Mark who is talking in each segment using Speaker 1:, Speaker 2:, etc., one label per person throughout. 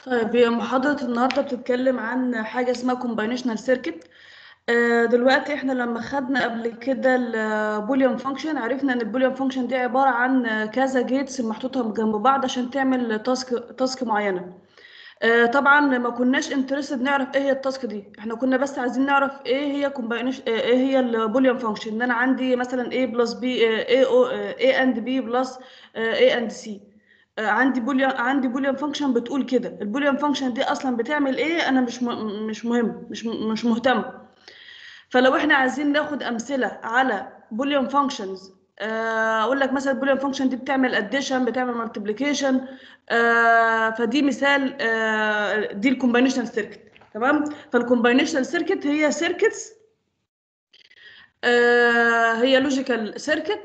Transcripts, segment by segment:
Speaker 1: طيب هي محاضرة النهاردة بتتكلم عن حاجة اسمها combinational circuit آه، دلوقتي احنا لما خدنا قبل كده البوليان فانكشن عرفنا ان البوليان فانكشن دي عبارة عن كذا جيتس محطوطة جنب بعض عشان تعمل تاسك تاسك معينة آه، طبعا ما كناش انترستد نعرف ايه هي التاسك دي احنا كنا بس عايزين نعرف ايه هي combination آه، ايه هي البوليان فانكشن ان انا عندي مثلا a بلس b a o a and b بلس a and c آه، عندي بوليان عندي بوليان فانكشن بتقول كده البوليان فانكشن دي اصلا بتعمل ايه انا مش م... مش مهم مش م... مش مهتم فلو احنا عايزين ناخد امثله على بوليان فانكشنز اقول لك مثلا البوليان فانكشن دي بتعمل اديشن بتعمل مالتيبليكيشن فدي مثال آه، دي الكومباينيشنال سيركت تمام فالكومباينيشنال سيركت هي سيركتس هي لوجيكال سيركت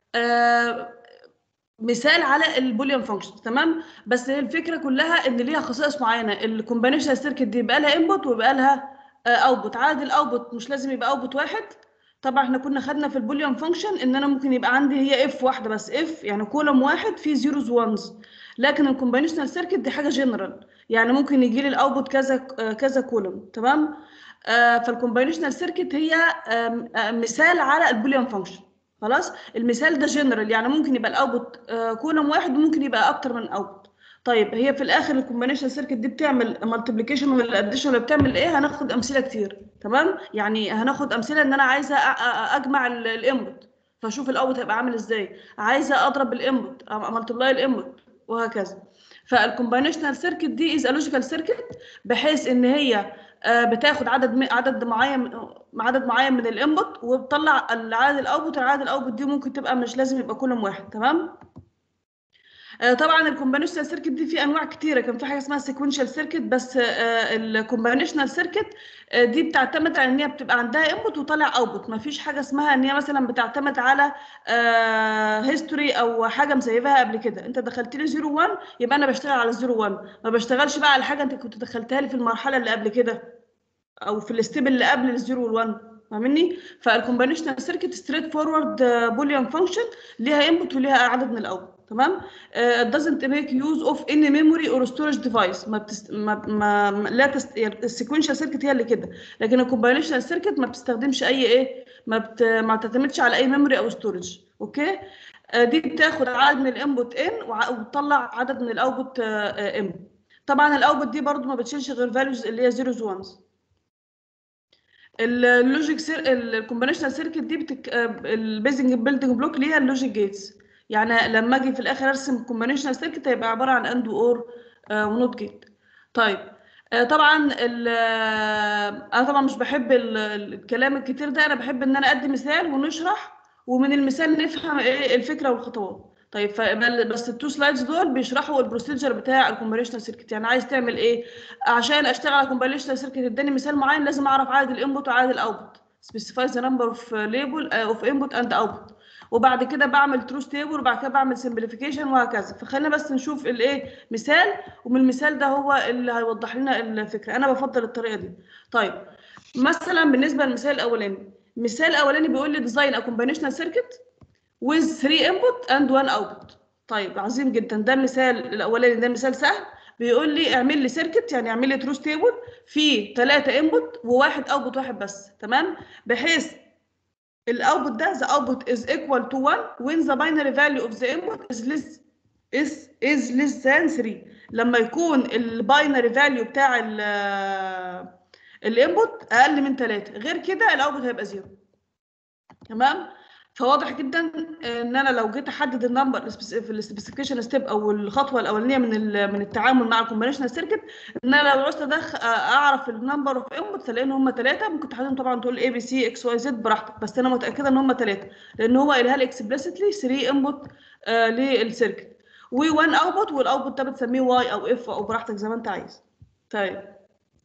Speaker 1: مثال على البوليان فانكشن تمام بس هي الفكره كلها ان ليها خصائص معينه الكومباينيشنال سيركت دي يبقى لها انبوت ويبقى لها اوتبوت عدد الاوتبوت مش لازم يبقى اوتبوت واحد طبعا احنا كنا خدنا في البوليان فانكشن ان انا ممكن يبقى عندي هي اف واحده بس اف يعني كولوم واحد فيه زيروز وانز لكن الكومباينيشنال سيركت دي حاجه جنرال يعني ممكن يجي لي الاوتبوت كذا كذا كولوم تمام آه فالكومباينيشنال سيركت هي آه آه مثال على البوليان فانكشن خلاص المثال ده جنرال يعني ممكن يبقى الاوتبوت كولوم واحد وممكن يبقى اكتر من اوتبوت طيب هي في الاخر الكومبينيشن سيركت دي بتعمل مالتيبليكيشن ولا اديشن ولا بتعمل ايه هناخد امثله كتير تمام يعني هناخد امثله ان انا عايزه اجمع الانبوت فاشوف الاوتبوت هيبقى عامل ازاي عايزه اضرب الانبوت مالتيبلاي الانبوت وهكذا فالكومبينيشنال سيركت دي از لوجيكال سيركت بحيث ان هي بتاخد عدد عدد معين عدد معين من الانبوت وبتطلع العدد الاوتبوت العدد الاوتبوت دي ممكن تبقى مش لازم يبقى كولوم واحد تمام طبعا الكومبينيشنال سيركت دي في انواع كتيره كان في حاجه اسمها سيكونشال سيركت بس الكومبينيشنال سيركت دي بتعتمد على ان هي بتبقى عندها انبوت وطالع اوتبوت ما فيش حاجه اسمها ان هي مثلا بتعتمد على هيستوري او حاجه مسيبها قبل كده انت دخلت لي 0 1 يبقى انا بشتغل على 0 1 ما بشتغلش بقى على حاجه انت كنت دخلتها لي في المرحله اللي قبل كده او في الستيب اللي قبل ال 0 وال 1 فاهمني فالكومبينيشنال سيركت ستريت فورورد بوليان فانكشن ليها انبوت وليها عدد من الاوتبوت تمام uh, doesn't make use of any memory or storage device ما, بتست... ما... ما... ما لا تست... يعني السيكونشال سيركت هي اللي كده لكن الكومباينيشنال سيركت ما بتستخدمش اي ايه ما بت... ما بتعتمدش على اي ميموري او ستورج اوكي uh, دي بتاخد عدد من الانبوت ان وبتطلع عدد من الاوتبوت ام uh, طبعا الاوتبوت دي برضو ما بتشيلش غير فاليوز اللي هي زيروز وانز اللوجيك سير الكومبينيشنال سيركت دي بتك... البيزنج بيلدنج بلوك ليها اللوجيك جيتس يعني لما اجي في الاخر ارسم كومبينيشنال سيركت هيبقى عباره عن اند اور ونوت جيت طيب طبعا انا طبعا مش بحب الكلام الكتير ده انا بحب ان انا ادي مثال ونشرح ومن المثال نفهم ايه الفكره والخطوات طيب بس التو سلايدز دول بيشرحوا البروسيجر بتاع الكومبينيشنال سيركت يعني عايز تعمل ايه عشان اشتغل على كومبينيشنال سيركت اداني مثال معين لازم اعرف عدد الانبوت وعدد الاوتبوت specify the number of label of input and output وبعد كده بعمل تروث تيبل وبعد كده بعمل سمبليفيكيشن وهكذا فخلينا بس نشوف الايه مثال ومن المثال ده هو اللي هيوضح لنا الفكره انا بفضل الطريقه دي طيب مثلا بالنسبه للمثال الاولاني المثال الاولاني بيقول لي ديزاين ا كومبينيشنال سيركت with 3 input and 1 output طيب عظيم جدا ده المثال الاولاني ده مثال سهل بيقول لي اعمل لي سيركت يعني اعمل لي تروث تيبل فيه 3 انبوت وواحد اوتبوت واحد بس تمام بحيث الاوتبوت ده the output is equal to 1 when the binary value of the input is less is is less than 3 لما يكون الباينري فاليو بتاع الانبوت اقل من 3 غير كده الاوتبوت هيبقى زيرو تمام فواضح جدا ان انا لو جيت احدد النمبر في السبيسيفيكيشن ستيب او الخطوه الاولانيه من من التعامل مع الكومبينيشنال سيركت ان انا لو عاوزت ادخل اعرف النمبر اوف انبوت الاقي ان هم ثلاثه ممكن تحددهم طبعا تقول اي بي سي اكس واي زد براحتك بس انا متاكده ان هم ثلاثه لان هو قالها لي اكسبلسيتلي 3 انبوت للسيركت و1 اوتبوت والاوتبوت ده بتسميه واي او اف او براحتك زي ما انت عايز طيب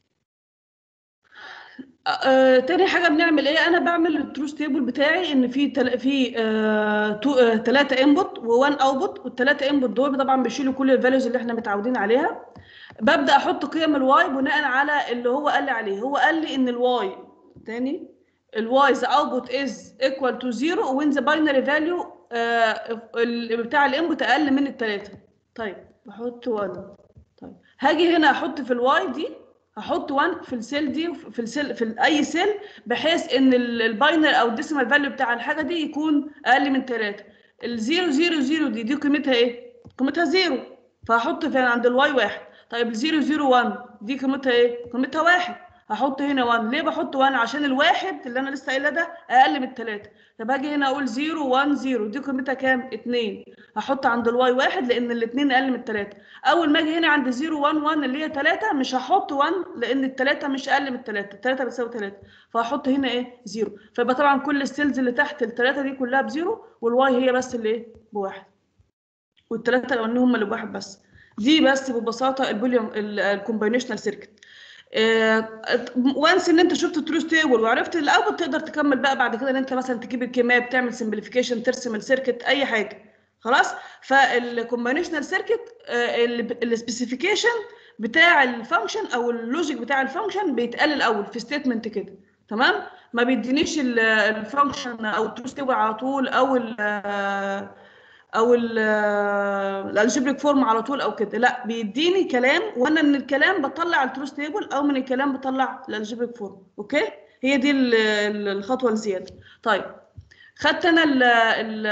Speaker 1: آه، تاني حاجه بنعمل ايه انا بعمل التروث تيبل بتاعي ان في تل... في ثلاثه آه انبوت و1 اوتبوت والثلاثه انبوت دول طبعا بيشيلوا كل الفاليوز اللي احنا متعودين عليها ببدا احط قيم الواي بناء على اللي هو قال لي عليه هو قال لي ان الواي تاني الواي the output is equal to zero when the binary value آه بتاع الانبوت اقل من الثلاثه طيب بحط 1 طيب هاجي هنا احط في الواي دي هحط 1 في السيل دي وفي- في السيل في اي سيل بحيث ان ال- الباينر او الديسيمال فاليو بتاع الحاجه دي يكون اقل من 3 الزيرو زيرو زيرو دي دي قيمتها ايه قيمتها زيرو فهحط فين عند الواي واحد طيب الزيرو زيرو 1 دي قيمتها ايه قيمتها واحد هحط هنا 1 ليه بحط 1 عشان الواحد اللي انا لسه قايله ده اقل من الثلاثه طب هاجي هنا اقول 0 1 0 دي قيمتها كام 2 هحط عند الواي واحد لان الاثنين اقل من الثلاثه اول ما اجي هنا عند 0 1 1 اللي هي 3 مش هحط 1 لان الثلاثه مش اقل من الثلاثه الثلاثه بتساوي 3 فهحط هنا ايه 0 فيبقى طبعا كل السيلز اللي تحت الثلاثه دي كلها بزيرو والواي هي بس اللي ايه بواحد والثلاثه الاولانيين هم اللي بواحد بس دي بس ببساطه البوليوم الكومباينيشنال سيركت وانس ان انت شفت التروث تيبل وعرفت الاوتبوت تقدر تكمل بقى بعد كده ان انت مثلا تجيب الكيمياء تعمل سمبليفيكيشن ترسم السيركت اي حاجه خلاص فالكومباينيشنال سيركت السبيسيفيكيشن بتاع الفانكشن او اللوجيك بتاع الفانكشن بيتقال الاول في ستيتمنت كده تمام ما بيدينيش الفانكشن او التروث تيبل على طول او ال او الالجبريك فورم على طول او كده لا بيديني كلام وانا من الكلام بطلع التروث تيبل او من الكلام بطلع الالجبريك فورم اوكي هي دي ال- ال- الخطوه الزياده طيب خدت انا ال ال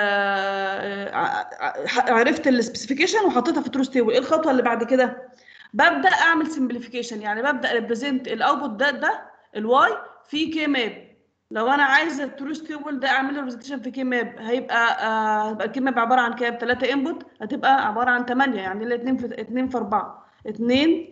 Speaker 1: عرفت السبيسيفيكيشن وحطيتها في التروث تيبل ايه الخطوه اللي بعد كده ببدا اعمل سمبليفيكيشن يعني ببدا ريبريزنت الاوتبوت ده ده الواي في كي ماب لو انا عايزه التروث تيبل ده اعمل له ريبريزنتيشن في كي ماب هيبقى آه هيبقى الكي ماب عباره عن كام 3 انبوت هتبقى عباره عن 8 يعني ال 2 في 2 في 4 2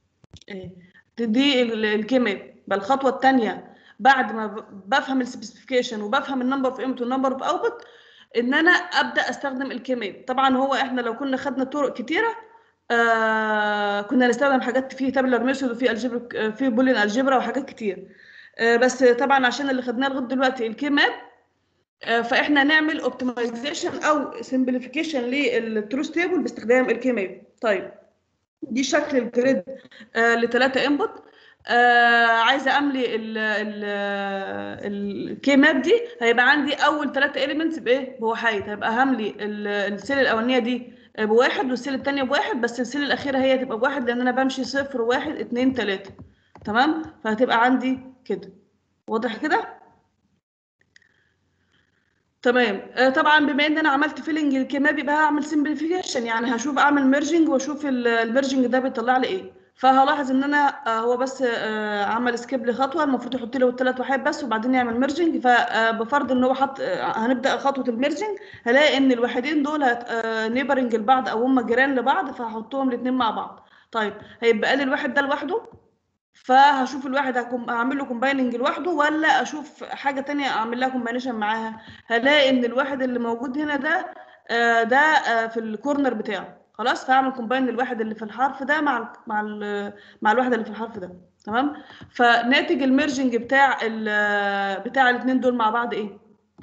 Speaker 1: دي الكي ماب يبقى الخطوه الثانيه بعد ما ب- بفهم السبيسيفيكيشن وبفهم النمبر اوف انبوت والنمبر اوف اوتبوت ان انا ابدا استخدم الكي ماب طبعا هو احنا لو كنا خدنا طرق كتيره آه كنا نستخدم حاجات فيه تابلر ميثود وفي الجبر في بولين الجبرا وحاجات كتير آه بس طبعا عشان اللي خدناه لغايه دلوقتي الكي ماب آه فاحنا نعمل اوبتمايزيشن او سمبليفيكيشن للتروث تيبل باستخدام الكي ماب طيب دي شكل الجريد آه لثلاثه انبوت آه عايزه املي الكي ماب دي هيبقى عندي اول ثلاثه اليمنتس بايه بوحايد هيبقى هملي ال- السيل الاولانيه دي بواحد والسيل الثانيه بواحد بس السيل الاخيره هي تبقى بواحد لان انا بمشي صفر واحد اتنين تلاته تمام فهتبقى عندي كده واضح كده تمام آه طبعا بما ان انا عملت فيلنج للكيماب يبقى هعمل سمبليفيكيشن يعني هشوف اعمل ميرجنج واشوف الميرجنج ده بيطلع لي ايه فهلاحظ ان انا آه هو بس آه عمل سكيب لخطوه المفروض يحط لي الثلاث وحيد بس وبعدين يعمل ميرجنج فبفرض ان هو حط آه هنبدا خطوه الميرجنج هلاقي ان الوحيدين دول آه نيبرنج لبعض او هم جيران لبعض فهحطهم الاثنين مع بعض طيب هيبقى لي الواحد ده لوحده فهشوف الواحد هكم- هعمل له كومبايننج لوحده ولا اشوف حاجه تانية اعمل لها كومباينيشن معاها هلاقي ان الواحد اللي موجود هنا ده آه، ده آه، في الكورنر بتاعه خلاص فهعمل كومباين للواحد اللي في الحرف ده مع ال مع ال مع الواحد اللي في الحرف ده تمام فناتج الميرجنج بتاع ال بتاع الاثنين دول مع بعض ايه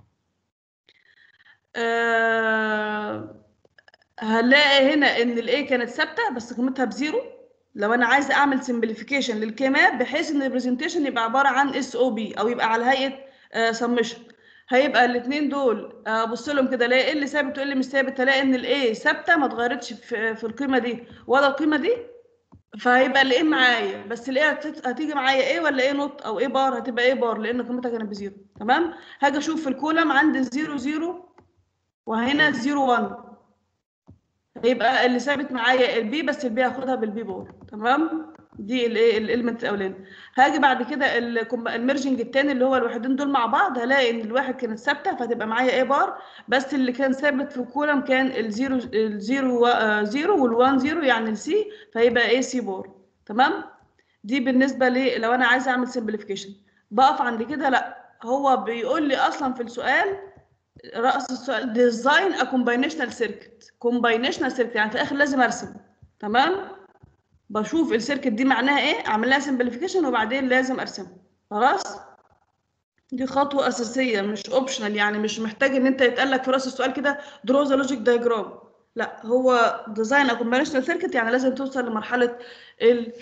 Speaker 1: آه، هنلاقي هنا ان الاي كانت ثابته بس قيمتها بزيرو لو انا عايزه اعمل سمبليفيكيشن للكيمات بحيث ان البرزنتيشن يبقى عباره عن اس او بي او يبقى على هيئه سمشن هيبقى الاثنين دول ابص لهم كده الاقي ايه اللي ثابت وايه اللي مش ثابت الاقي ان الاي ثابته ما اتغيرتش في, في القيمه دي ولا القيمه دي فهيبقى الايه معايا بس الايه هتيجي معايا ايه ولا ايه نوت او ايه بار هتبقى ايه بار لان قيمتها كانت بزيرو تمام هاجي اشوف في الكولم عندي 0 0 وهنا 0 1 هيبقى اللي ثابت معايا البي بس البي هاخدها بالبي بار تمام دي الايه الاليمنت الاولاني هاجي بعد كده الميرجنج الثاني اللي هو الوحيدين دول مع بعض هلاقي ان الواحد كانت ثابته فهتبقى معايا ايه بار بس اللي كان ثابت في الكولم كان الزيرو الزيرو زيرو والوان زيرو يعني السي فهيبقى ايه سي بار تمام دي بالنسبه لي لو انا عايزه اعمل سمبليفيكيشن بقف عند كده لا هو بيقول لي اصلا في السؤال راس السؤال ديزاين ا كومباينيشنال سيركت كومباينيشنال سيركت يعني في الاخر لازم ارسم تمام بشوف السيركت دي معناها ايه اعمل لها سمبليفيكيشن وبعدين لازم ارسمها خلاص دي خطوه اساسيه مش اوبشنال يعني مش محتاج ان انت يتقال لك في راس السؤال كده درو ذا لوجيك دايجرام لا هو ديزاين ا كومباينيشنال سيركت يعني لازم توصل لمرحله ال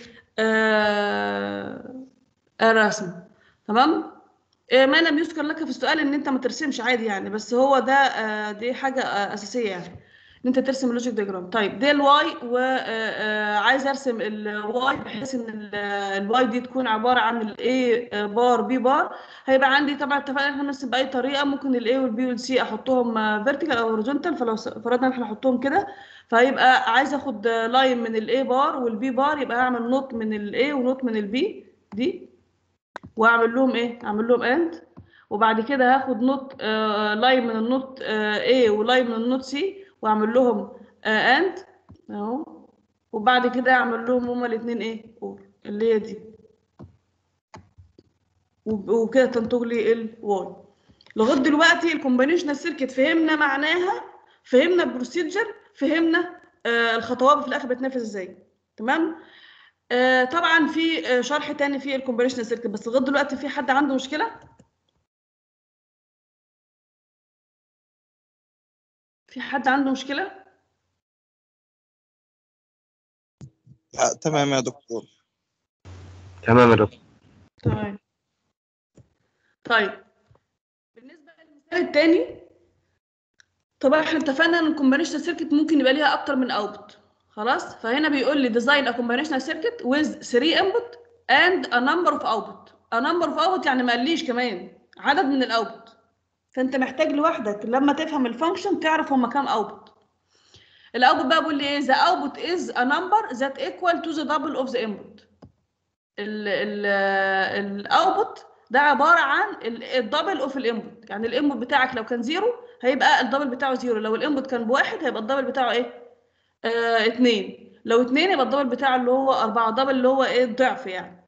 Speaker 1: الرسم تمام ما لم يذكر لك في السؤال ان انت ما ترسمش عادي يعني بس هو ده دي حاجه اساسيه يعني ان انت ترسم اللوجيك ديجرام طيب دي الواي وعايز ارسم الواي بحيث ان الواي دي تكون عباره عن الاي بار بي بار هيبقى عندي طبعا اتفقنا ان احنا نرسم باي طريقه ممكن الاي والبي والسي احطهم فيرتيكال او هوريزونتال فلو فرضنا ان احنا نحطهم كده فهيبقى عايز اخد لاين من الاي بار والبي بار يبقى هعمل نوت من الاي ونوت من البي دي واعمل لهم ايه اعمل لهم اند وبعد كده هاخد نوت آه لاين من النوت آه A ولاين من النوت C واعمل لهم آه اند اهو وبعد كده اعمل لهم هما الاثنين ايه اور اللي هي دي وكده تنتج لي الواي لغايه دلوقتي الكومبينيشنال سيركت فهمنا معناها فهمنا البروسيجر فهمنا آه الخطوات في الاخر بتنفذ ازاي تمام آه طبعا في آه شرح تاني في الكومبينيشنال سيركت بس لغايه دلوقتي في حد عنده مشكله في حد عنده مشكلة؟
Speaker 2: لا تمام يا دكتور
Speaker 3: تمام يا دكتور
Speaker 1: تمام طيب بالنسبة للمثال التاني طبعا احنا اتفقنا ان الكومبينيشنال سيركت ممكن يبقى ليها اكتر من اوتبوت خلاص فهنا بيقول لي ديزاين ا كومبينيشنال سيركت with 3 انبوت and a number of output a number of output يعني ما قاليش كمان عدد من الاوتبوت فانت محتاج لوحدك لما تفهم الفانكشن تعرف هما كام اوتبوت الاوتبوت بقى بيقول لي ايه the output is a number that equal to the double of the input الاوتبوت ده عباره عن الدبل اوف الانبوت يعني الانبوت بتاعك لو كان زيرو هيبقى الدبل بتاعه زيرو لو الانبوت كان بواحد هيبقى الدبل بتاعه ايه آه اتنين لو اتنين يبقى الدبل بتاعه اللي هو أربعة دبل اللي هو ايه الضعف يعني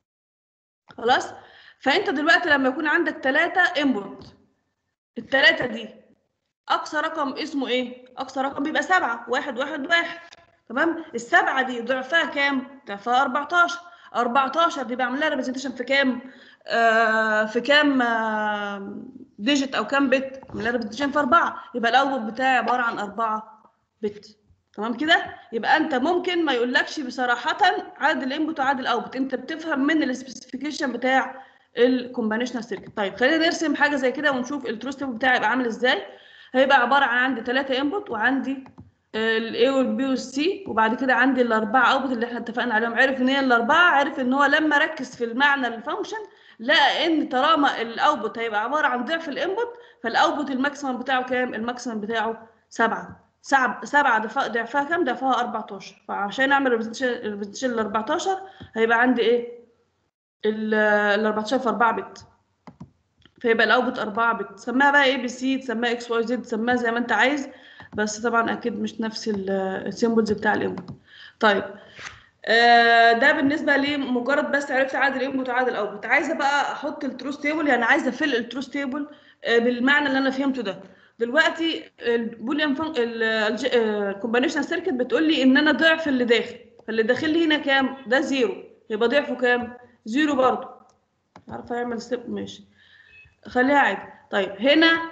Speaker 1: خلاص فانت دلوقتي لما يكون عندك ثلاثة انبوت التلاتة دي أقصى رقم اسمه إيه؟ أقصى رقم بيبقى سبعة واحد واحد واحد تمام؟ السبعة دي ضعفها كام؟ ضعفها 14 14 دي بعمل لها ريبريزنتيشن في كام؟ آه في كام آه ديجيت أو كام بت؟ بعمل لها ريبريزنتيشن في أربعة يبقى الأوتبوت بتاعي عبارة عن أربعة بت تمام كده؟ يبقى أنت ممكن ما يقولكش بصراحة عدد الإنبوت وعدد الأوتبوت أنت بتفهم من السبيسيفيكيشن بتاع الكومبينيشنال سيركت طيب خلينا نرسم حاجه زي كده ونشوف التروس تيبل بتاعي يبقى عامل ازاي هيبقى عباره عن عندي ثلاثه انبوت وعندي الاي والبي والسي وبعد كده عندي الاربعه اوتبوت اللي احنا اتفقنا عليهم عرف ان هي الاربعه عرف ان هو لما ركز في المعنى الفانكشن لقى ان طالما الاوتبوت هيبقى عباره عن ضعف الانبوت فالاوتبوت الماكسيمم بتاعه كام الماكسيمم بتاعه 7 سبعة سبعة ضعفها كام؟ ضعفها 14 فعشان اعمل ريبريزنتيشن ل 14 هيبقى عندي ايه؟ ال 14 في 4 بت فيبقى الاوتبوت 4 بت تسميها بقى اي بي سي تسميها اكس واي زد تسميها زي ما انت عايز بس طبعا اكيد مش نفس السيمبلز بتاع الانبوت طيب آه ده بالنسبه لي مجرد بس عرفت عدد الانبوت وعدد الاوتبوت عايزه بقى احط التروس تيبل يعني عايزه افل التروس تيبل آه بالمعنى اللي انا فهمته ده دلوقتي البوليان فان الكومبينيشن سيركت بتقول لي ان انا ضعف اللي داخل فاللي داخل لي هنا كام ده زيرو يبقى ضعفه كام زيرو برضه عارفه اعمل ستيب ماشي خليها عادي طيب هنا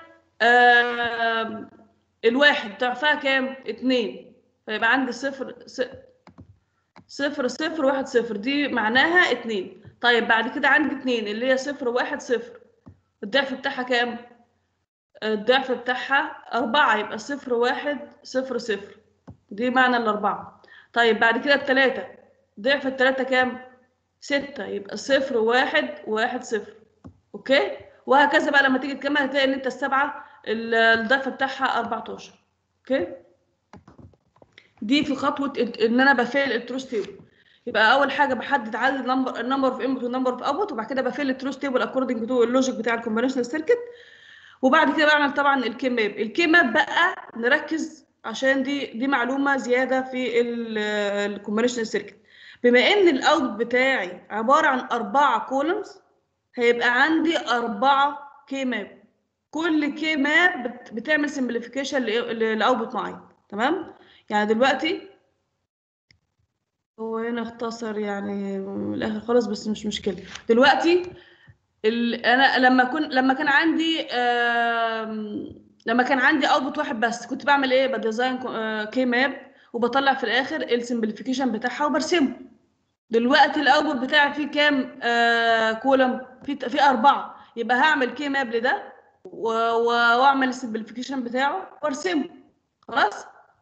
Speaker 1: آه الواحد ضعفها كام اتنين فيبقى عندي صفر صفر صفر واحد صفر دي معناها اتنين طيب بعد كده عندي اتنين اللي هي صفر واحد صفر الضعف بتاعها كام الضعف بتاعها أربعة يبقى صفر واحد صفر صفر دي معنى الأربعة طيب بعد كده التلاتة ضعف التلاتة كام ستة يبقى صفر واحد واحد صفر أوكي وهكذا بقى لما تيجي تكمل هتلاقي إن أنت السبعة الضعف بتاعها 14 أوكي دي في خطوة إن أنا بفعل التروس تيبل يبقى أول حاجة بحدد عدد النمبر النمبر اوف انبوت والنمبر اوف اوتبوت وبعد كده بفعل التروس تيبل اكوردنج تو اللوجيك بتاع الكونفنشنال سيركت وبعد كده بعمل طبعا الكي ماب الكي ماب بقى نركز عشان دي دي معلومه زياده في الكونفنشنال سيركت بما ان الاوت بتاعي عباره عن اربعه كولمز هيبقى عندي اربعه كي ماب كل كي ماب بتعمل سمبليفيكيشن لاوتبوت معين تمام يعني دلوقتي هو هنا اختصر يعني من الاخر خالص بس مش مشكله دلوقتي انا لما كن لما كان عندي لما كان عندي اوتبوت واحد بس كنت بعمل ايه بديزاين كي ماب وبطلع في الاخر السمبليفيكيشن بتاعها وبرسمه دلوقتي الاوتبوت بتاعي فيه كام آه كولم في في اربعه يبقى هعمل كي ماب لده واعمل السمبليفيكيشن بتاعه وارسمه خلاص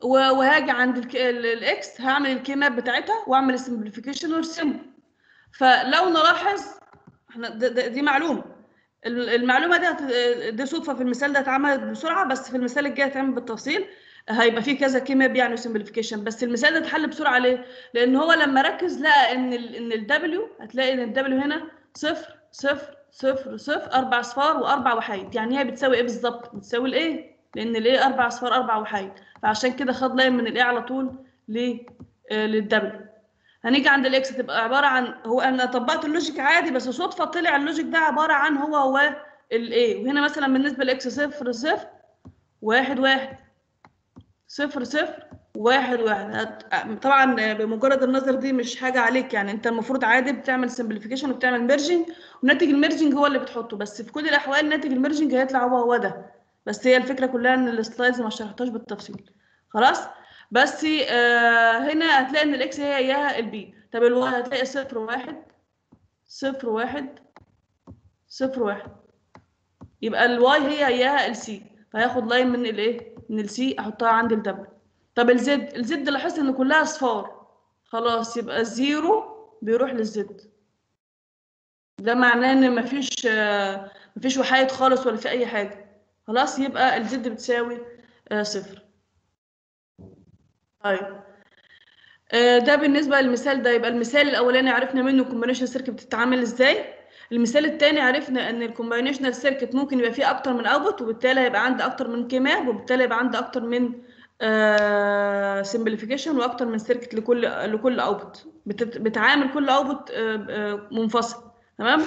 Speaker 1: و- وهاجي عند الك- ال- الاكس هعمل الكيمات بتاعتها واعمل السمبليفيكيشن وارسمه فلو نلاحظ احنا د- د- دي معلومه ال- المعلومه دي هت- دي صدفه في المثال ده اتعملت بسرعه بس في المثال الجاي هتعمل بالتفصيل هيبقى فيه كذا كيمياء يعني سمبليفيكيشن بس المثال ده اتحل بسرعه ليه؟ لان هو لما ركز لقى ان ال ان الدبليو هتلاقي ان الدبليو هنا صفر صفر صفر صفر اربع اصفار واربع وحيد يعني هي بتساوي ايه بالظبط؟ بتساوي الايه؟ لان الايه اربع اصفار اربع وحيد فعشان كده خد لاين من الايه على طول ل آه، للدبليو هنيجي عند الاكس تبقى عباره عن هو انا طبقت اللوجيك عادي بس صدفه طلع اللوجيك ده عباره عن هو هو الايه وهنا مثلا بالنسبه لاكس صفر صفر واحد واحد صفر صفر واحد واحد هت- طبعا بمجرد النظر دي مش حاجه عليك يعني انت المفروض عادي بتعمل سمبليفيكيشن وبتعمل ميرجنج وناتج الميرجنج هو اللي بتحطه بس في كل الاحوال ناتج الميرجنج هيطلع هو هو ده بس هي الفكره كلها ان السلايدز ما شرحتهاش بالتفصيل خلاص بس آه هنا هتلاقي ان الاكس هي اياها البي طب الواي هتلاقي صفر واحد صفر واحد صفر واحد يبقى الواي هي اياها السي فهاخد لاين من الايه من السي احطها عند الدبل طب الزد الزد لاحظت ان كلها اصفار خلاص يبقى الزيرو بيروح للزد ده معناه ان مفيش آه، مفيش وحايد خالص ولا في اي حاجه خلاص يبقى الزد بتساوي آه، صفر طيب آه، ده بالنسبه للمثال ده يبقى المثال الاولاني عرفنا منه الكومبينيشن سيركت بتتعامل ازاي المثال الثاني عرفنا ان الكومباينيشنال سيركت ممكن يبقى فيه اكتر من اوتبوت وبالتالي هيبقى عندي اكتر من كيمياء وبالتالي يبقى عندي اكتر من سمبليفيكيشن واكتر من سيركت لكل لكل اوتبوت بتعامل كل اوتبوت منفصل تمام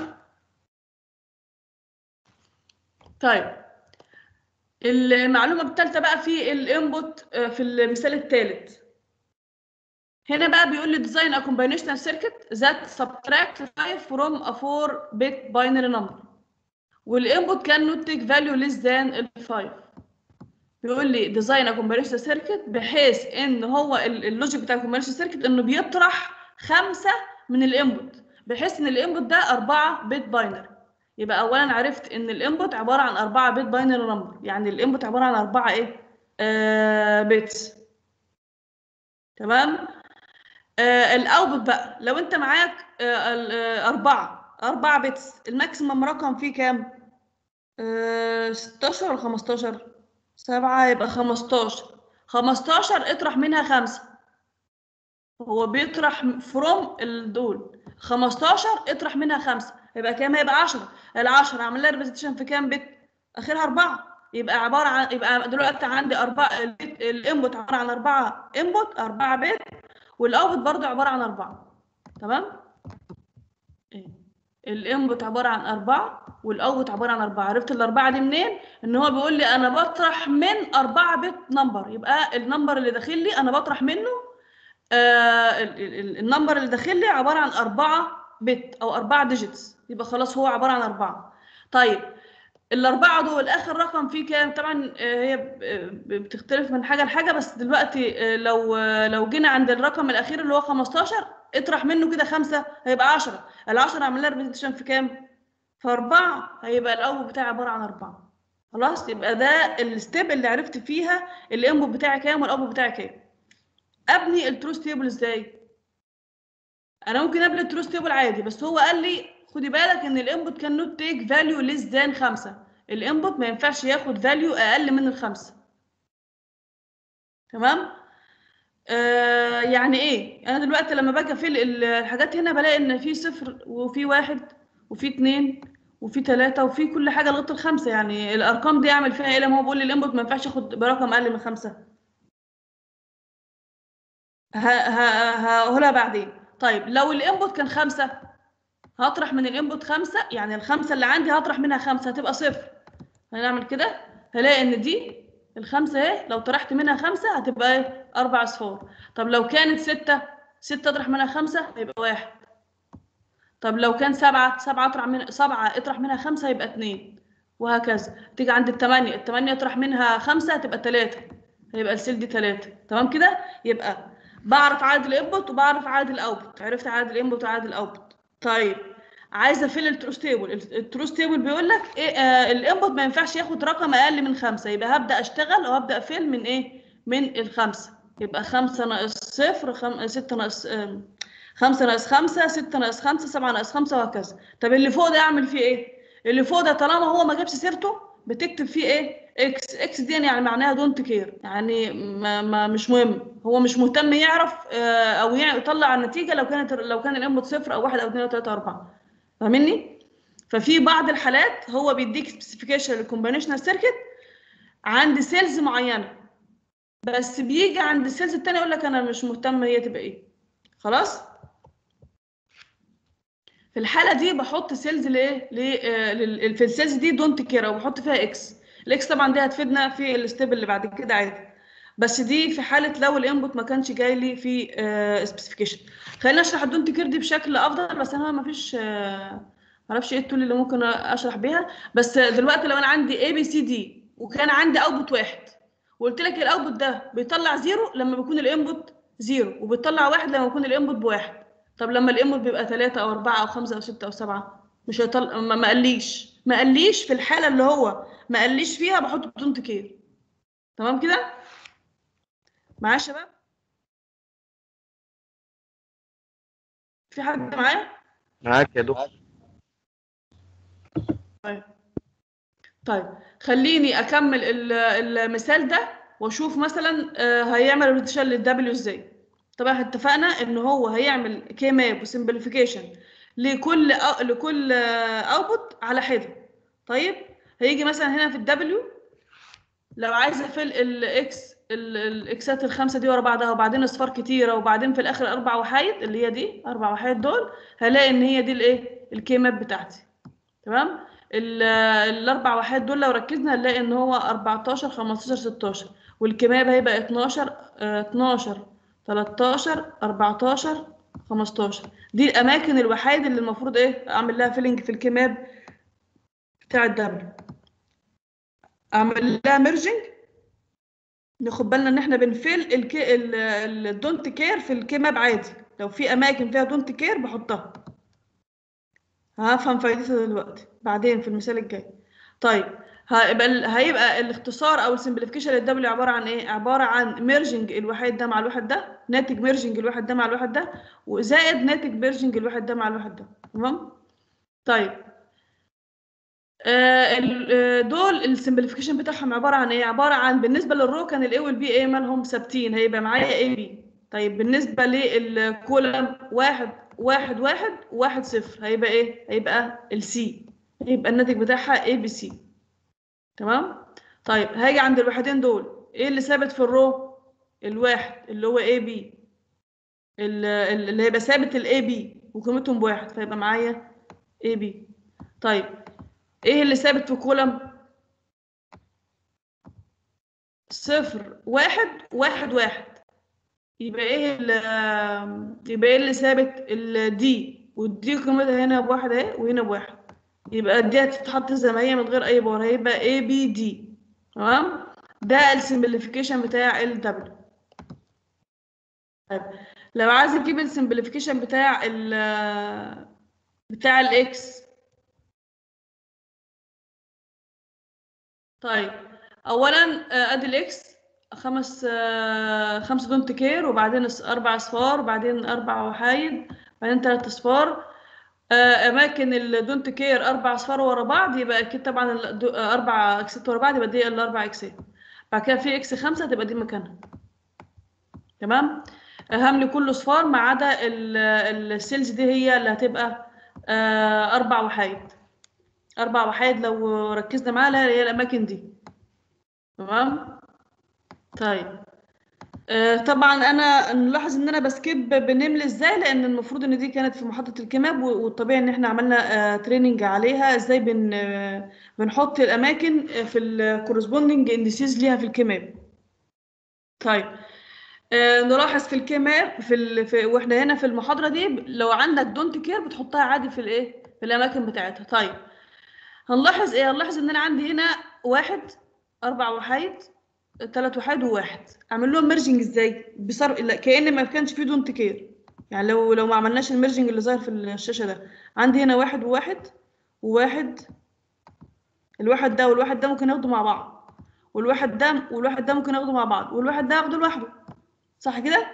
Speaker 1: طيب المعلومه الثالثه بقى في الانبوت في المثال الثالث هنا بقى بيقول لي design a combinational circuit that subtract 5 from a 4 bit binary number والinput cannot take value less than ال 5 بيقول لي design a combinational circuit بحيث ان هو ال- اللوجيك بتاع الcombinational circuit انه بيطرح خمسة من الانبوت بحيث ان الانبوت ده 4 بت باينري يبقى اولا عرفت ان الانبوت عباره عن 4 بت باينري نمبر يعني الانبوت عباره عن 4 ايه آه بيتس تمام آه الاوتبوت بقى لو انت معاك آه ال- آه، أربعة أربعة بيتس الماكسيمم رقم فيه كام؟ آه 16 ولا 15 سبعة يبقى 15 15 اطرح منها خمسة هو بيطرح فروم دول 15 اطرح منها خمسة يبقى كام هيبقى 10 ال 10 اعمل لها ريبريزنتيشن في كام بت اخرها 4 يبقى عباره عن يبقى دلوقتي عندي أربعة البت- الانبوت عباره عن أربعة انبوت أربعة بت والاوتبوت برضه عباره عن أربعة تمام إيه. الانبوت عباره عن أربعة والاوتبوت عباره عن أربعة عرفت الأربعة دي منين ان هو بيقول لي انا بطرح من أربعة بت نمبر يبقى النمبر اللي داخل لي انا بطرح منه آه ال- ال- ال- النمبر اللي داخل لي عباره عن أربعة بت او أربعة ديجيتس يبقى خلاص هو عباره عن أربعة طيب الأربعة دول آخر رقم فيه كام؟ طبعا آه، هي ب- ب- بتختلف من حاجة لحاجة بس دلوقتي آه، لو آه، لو جينا عند الرقم الأخير اللي هو 15 اطرح منه كده خمسة هيبقى 10 ال 10 عامل لها ريبريزنتيشن في كام؟ في أربعة هيبقى الأول بتاعي عبارة عن أربعة خلاص يبقى ده الستيب اللي عرفت فيها الانبوت بتاعي كام والاوتبوت بتاعي كام ابني التروس تيبل ازاي انا ممكن ابني التروس تيبل عادي بس هو قال لي خدي بالك ان الانبوت كان نوت تيك فاليو ليس ذان خمسة الانبوت ما ينفعش ياخد فاليو اقل من الخمسة تمام آه يعني ايه انا دلوقتي لما باجي افيل ال- الحاجات هنا بلاقي ان في صفر وفي واحد وفي اتنين وفي تلاتة وفي كل حاجة لغاية الخمسة يعني الأرقام دي أعمل فيها إيه لما هو بيقول لي الإنبوت ما ينفعش ياخد برقم أقل من خمسة ه- ه- هقولها بعدين طيب لو الانبوت كان خمسة هطرح من الانبوت خمسة يعني الخمسة اللي عندي هطرح منها خمسة هتبقى صفر هنعمل كده هلاقي ان دي الخمسة اهي لو طرحت منها خمسة هتبقى ايه أربع أصفار طب لو كانت ستة ستة اطرح منها خمسة هيبقى واحد طب لو كان سبعة سبعة اطرح من سبعة اطرح منها خمسة يبقى اتنين وهكذا تيجي عند التمانية التمانية اطرح منها خمسة هتبقى تلاتة هيبقى السيل دي تلاتة تمام كده يبقى بعرف عدد الانبوت وبعرف عدد الاوتبوت عرفت عدد الانبوت وعدد الاوتبوت طيب عايزه افيل التروس تيبل التروس تيبل بيقول لك ايه آه الانبوت ما ينفعش ياخد رقم اقل من خمسة يبقى هبدا اشتغل او هبدا افيل من ايه من الخمسة يبقى خمسة ناقص صفر خم... ستة ناقص آم، خمسة ناقص خمسة ستة ناقص خمسة سبعة ناقص خمسة وهكذا طب اللي فوق ده أعمل فيه إيه؟ اللي فوق ده طالما هو ما جابش سيرته بتكتب فيه إيه؟ إكس إكس دي يعني معناها دونت كير يعني ما... ما مش مهم هو مش مهتم يعرف آه، أو يع- يطلع النتيجة لو كانت لو كان الانبوت صفر أو واحد أو اثنين أو ثلاثة أو أربعة فاهمني؟ ففي بعض الحالات هو بيديك سبيسيفيكيشن للكومبينيشنال سيركت عند سيلز معينه بس بيجي عند السيلز التاني يقول لك انا مش مهتم هي تبقى ايه خلاص في الحاله دي بحط سيلز لايه ل- آه، لل- في السيلز دي دونت كير او بحط فيها اكس الاكس طبعا دي هتفيدنا في الستيب اللي بعد كده عادي بس دي في حاله لو الانبوت ما كانش جاي لي في سبيسيفيكيشن خلينا نشرح الدونت كير دي بشكل افضل بس انا ما فيش معرفش ايه التول اللي ممكن اشرح بيها بس دلوقتي لو انا عندي اي بي سي دي وكان عندي اوتبوت واحد وقلت لك الاوتبوت ده بيطلع زيرو لما بيكون الانبوت زيرو وبيطلع واحد لما يكون الانبوت بواحد طب لما الانبوت بيبقى ثلاثة او أربعة او خمسة او ستة او سبعة مش هيطلع ما ما قاليش ما قاليش في الحالة اللي هو ما قاليش فيها بحط دونت كير تمام كده معايا يا شباب في حد معايا
Speaker 3: معاك يا دكتور
Speaker 1: طيب خليني اكمل ال- المثال ده واشوف مثلا آه، هيعمل روتيشن للدبليو ازاي طبعا اتفقنا ان هو هيعمل كي ماب وسمبليفيكيشن لكل أو لكل اوتبوت على حده طيب هيجي مثلا هنا في الدبليو لو عايز افل الاكس الاكسات الخمسه دي ورا بعضها وبعدين اصفار كتيره وبعدين في الاخر اربع وحايد اللي هي دي اربع وحايد دول هلاقي ان هي دي الايه الكي ماب بتاعتي تمام ال- الاربع وحيد دول لو ركزنا هنلاقي ان هو 14 15 16 والكماب هيبقى 12 آه، 12 13 14 15 دي الاماكن الوحيد اللي المفروض ايه اعمل لها فيلنج في الكماب بتاع الدبل اعمل لها ميرجنج ناخد بالنا ان احنا بنفل الكي الدونت كير في الكماب عادي لو في اماكن فيها دونت كير بحطها هفهم فايدتها دلوقتي بعدين في المثال الجاي طيب هيبقى ال- هيبقى الاختصار او السمبليفيكيشن للدبليو عباره عن ايه عباره عن ميرجنج الواحد ده مع الواحد ده ناتج ميرجنج الواحد ده مع الواحد ده وزائد ناتج ميرجنج الواحد ده مع الواحد ده تمام طيب آه ال- آه، دول السمبليفيكيشن بتاعهم عباره عن ايه عباره عن بالنسبه للرو كان الاي والبي ايه مالهم ثابتين هيبقى معايا اي بي طيب بالنسبه للكولم واحد واحد واحد واحد صفر هيبقى ايه هيبقى السي هيبقى الناتج بتاعها اي بي سي تمام طيب هاجي عند الوحدين دول ايه اللي ثابت في الرو الواحد اللي هو اي بي اللي هيبقى ثابت الاي بي وقيمتهم بواحد فيبقى معايا اي بي طيب ايه اللي ثابت في كولم صفر واحد واحد واحد يبقى ايه اللي يبقى ايه اللي ثابت الدي والدي قيمتها هنا بواحد اهي وهنا بواحد يبقى دي هتتحط زي ما هي من غير اي باور هيبقى اي بي دي تمام ده السمبليفيكيشن بتاع الدبليو طيب لو عايز اجيب السمبليفيكيشن بتاع ال بتاع الاكس طيب اولا آه، ادي الاكس خمس آه، خمسة دونت كير وبعدين أس- اربع اصفار وبعدين اربع وحايد بعدين ثلاث اصفار آه، اماكن الدونت كير اربع اصفار ورا بعض يبقى اكيد طبعا ال- دو- آه، اربع اكسات ورا بعض يبقى دي الاربع اكسات بعد كده في اكس خمسة تبقى دي مكانها تمام هملي كل اصفار ما عدا ال- السيلز دي هي اللي هتبقى آه، اربع وحايد اربع وحايد لو ركزنا معاها هي الاماكن دي تمام طيب آه، طبعا انا نلاحظ ان انا بسكيب بنمل ازاي لان المفروض ان دي كانت في محطه الكماب و- والطبيعي ان احنا عملنا تريننج عليها ازاي بن آه، بنحط الاماكن آه، في الكورسبوندنج اندسيز ليها في الكماب طيب آه، نلاحظ في الكماب في, ال... في واحنا هنا في المحاضره دي ب- لو عندك دونت كير بتحطها عادي في الايه في الاماكن بتاعتها طيب هنلاحظ ايه هنلاحظ ان انا عندي هنا واحد اربع وحايد ثلاث وحيد وواحد اعمل لهم ميرجنج ازاي بصر لا كأن ما كانش فيه دونت كير يعني لو لو ما عملناش الميرجنج اللي ظاهر في الشاشه ده عندي هنا واحد وواحد وواحد الواحد ده والواحد ده ممكن ياخدوا مع بعض والواحد ده والواحد ده ممكن اخده مع بعض والواحد ده اخده لوحده صح كده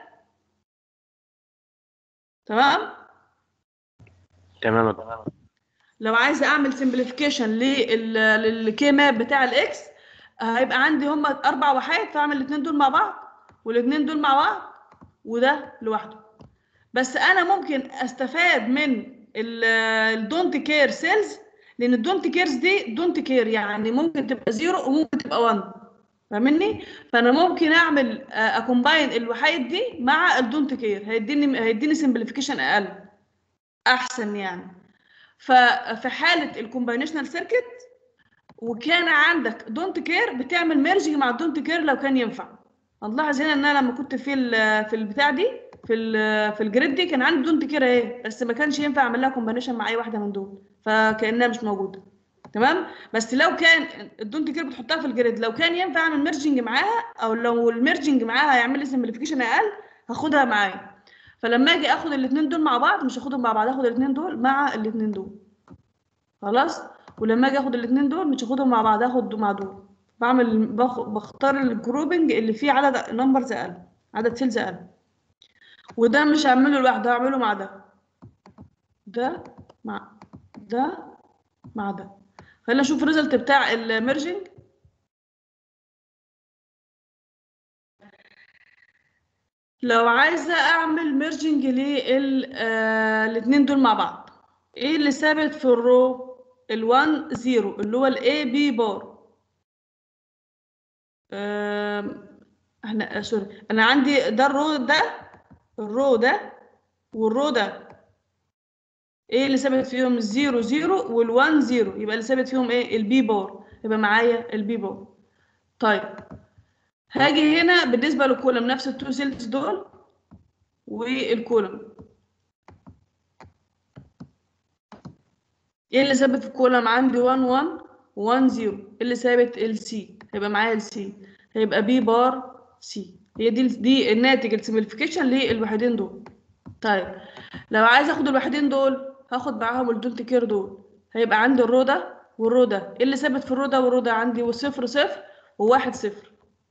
Speaker 1: تمام
Speaker 3: تمام يا دكتور
Speaker 1: لو عايزه اعمل سمبليفيكيشن للكي ماب بتاع الاكس هيبقى عندي هما اربع وحيد فاعمل الاثنين دول مع بعض والاثنين دول مع بعض وده لوحده بس انا ممكن استفاد من الدونت كير سيلز لان الدونت كيرز دي دونت كير يعني ممكن تبقى زيرو وممكن تبقى 1 فاهمني فانا ممكن اعمل اكومباين الوحيد دي مع الدونت كير هيديني هيديني سمبليفيكيشن اقل احسن يعني ففي حاله الكومباينيشنال سيركت وكان عندك دونت كير بتعمل ميرجنج مع الدونت كير لو كان ينفع هنلاحظ هنا ان انا لما كنت في ال في البتاع دي في ال في الجريد دي كان عندي دونت كير اهي بس ما كانش ينفع اعمل لها كومباينيشن مع اي واحده من دول فكانها مش موجوده تمام بس لو كان الدونت كير بتحطها في الجريد لو كان ينفع اعمل ميرجنج معاها او لو الميرجنج معاها هيعمل لي سمبليفيكيشن اقل هاخدها معايا فلما اجي اخد الاثنين دول مع بعض مش هاخدهم مع بعض هاخد الاثنين دول مع الاثنين دول خلاص ولما اجي اخد الاثنين دول مش هاخدهم مع بعض هاخد مع دول بعمل بخ... بختار الجروبنج اللي فيه عدد نمبرز اقل عدد سيلز اقل وده مش هعمله لوحده هعمله مع ده ده مع ده مع ده خلينا نشوف الريزلت بتاع الميرجنج لو عايزه اعمل ميرجنج للاثنين دول مع بعض ايه اللي ثابت في الرو ال1 0 اللي هو الاي بي بار احنا سوري انا عندي ده الرو ده الرو ده والرو ده ايه اللي ثابت فيهم الزيرو زيرو والوان زيرو يبقى اللي ثابت فيهم ايه البي بار يبقى معايا البي بار طيب هاجي هنا بالنسبه للكولم نفس التو سيلز دول والكولم ايه اللي ثابت في الكولم عندي 1 1 1 0 اللي ثابت السي هيبقى معايا السي هيبقى بي بار سي هي دي دي الناتج السمبليفيكيشن للوحدين دول طيب لو عايز اخد الوحدين دول هاخد معاهم الدونت كير دول هيبقى عندي الرو ده والرو ده ايه اللي ثابت في الرو ده والرو ده عندي صفر صفر وواحد صفر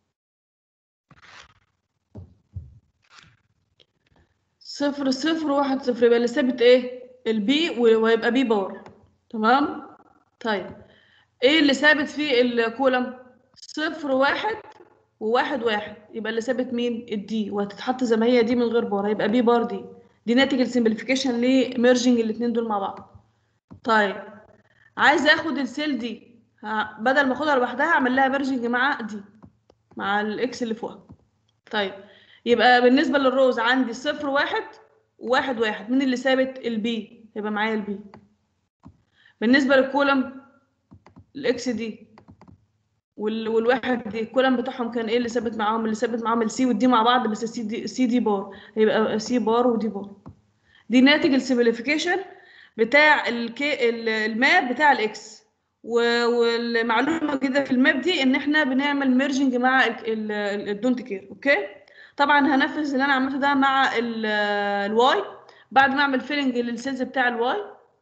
Speaker 1: صفر صفر واحد صفر يبقى اللي ثابت ايه البي ويبقى بي بار تمام طيب ايه اللي ثابت في الكولم صفر واحد وواحد واحد يبقى اللي ثابت مين الدي وهتتحط زي ما هي دي من غير بار هيبقى بي بار دي دي ناتج السمبليفيكيشن لميرجنج الاثنين دول مع بعض طيب عايزه اخد السيل دي ه- بدل ما اخدها لوحدها اعمل لها ميرجنج مع دي مع الاكس اللي فوقها طيب يبقى بالنسبه للروز عندي صفر واحد وواحد واحد مين اللي ثابت البي يبقى معايا البي بالنسبه للكولم الاكس دي وال... والواحد دي الكولم بتاعهم كان ايه اللي ثابت معاهم اللي ثابت معاهم السي والدي مع بعض بس السي دي سي دي بار هيبقى سي بار ودي بار دي ناتج السيمبليفيكيشن بتاع الكي ال- الماب بتاع الاكس و- والمعلومه كده في الماب دي ان احنا بنعمل ميرجنج مع الدونت كير اوكي طبعا هنفذ اللي انا عملته ده مع ال- الواي بعد ما اعمل فيلنج للسيلز بتاع الواي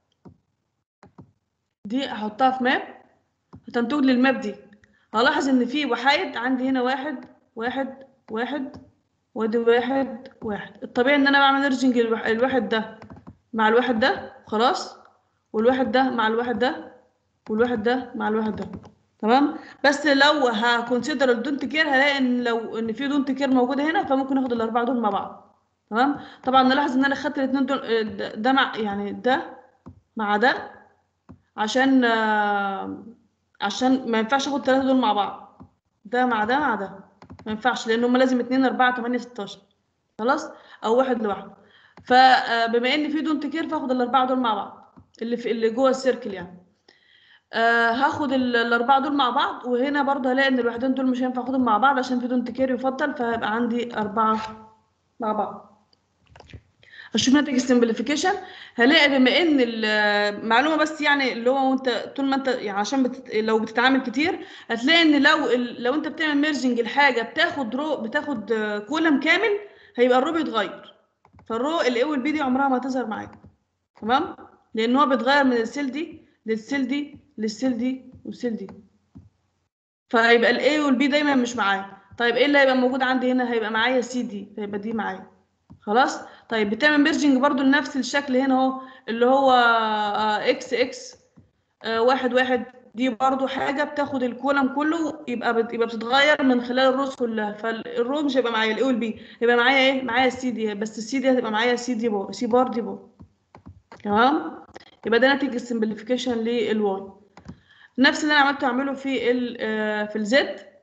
Speaker 1: دي احطها في ماب هتنتج لي الماب دي هلاحظ ان في وحايد عندي هنا واحد واحد واحد وادي واحد واحد الطبيعي ان انا بعمل ميرجنج الواحد ده مع الواحد ده خلاص والواحد ده مع الواحد ده والواحد ده مع الواحد ده تمام بس لو هكونسيدر الدونت كير هلاقي ان لو ان في دونت كير موجوده هنا فممكن اخد الاربعه دول مع بعض تمام طبعا نلاحظ ان انا خدت الاثنين دول آه، ده- ده مع يعني ده مع ده عشان آه، عشان ما ينفعش اخد الثلاثه دول مع بعض ده مع ده مع ده ما ينفعش لان هم لازم 2 4 8 16 خلاص او واحد لوحده فبما ان في دونت كير فاخد الاربعه دول مع بعض اللي في اللي جوه السيركل يعني آه هاخد ال- الاربعه دول مع بعض وهنا برضه هلاقي ان الوحدين دول مش هينفع اخدهم مع بعض عشان في دونت كير يفضل فهيبقى عندي اربعه مع بعض اشوف ناتج السمبليفيكيشن هلاقي بما ان المعلومه بس يعني اللي هو وانت طول ما انت يعني عشان بتت... لو بتتعامل كتير هتلاقي ان لو ال... لو انت بتعمل ميرجنج الحاجه بتاخد رو بتاخد آه، كولم كامل هيبقى الرو بيتغير فالرو الاي والبي دي عمرها ما هتظهر معاك تمام لان هو بيتغير من السيل دي للسيل دي للسيل دي والسيل دي فيبقى الاي والبي دايما مش معايا طيب ايه اللي هيبقى موجود عندي هنا هيبقى معايا سي دي فيبقى دي معايا خلاص طيب بتعمل ميرجنج برضو لنفس الشكل هنا اهو اللي هو آه، اكس اكس آه، واحد واحد دي برضو حاجة بتاخد الكولم كله يبقى بت- يبقى بتتغير من خلال الروز كلها فالرو مش هيبقى معايا الاي والبي يبقى معايا ايه معايا السي دي بس السي دي هتبقى معايا سي دي بار سي بار دي بار تمام يبقى ده ناتج السمبليفيكيشن للواي نفس اللي انا عملته اعمله في ال آه، في الزد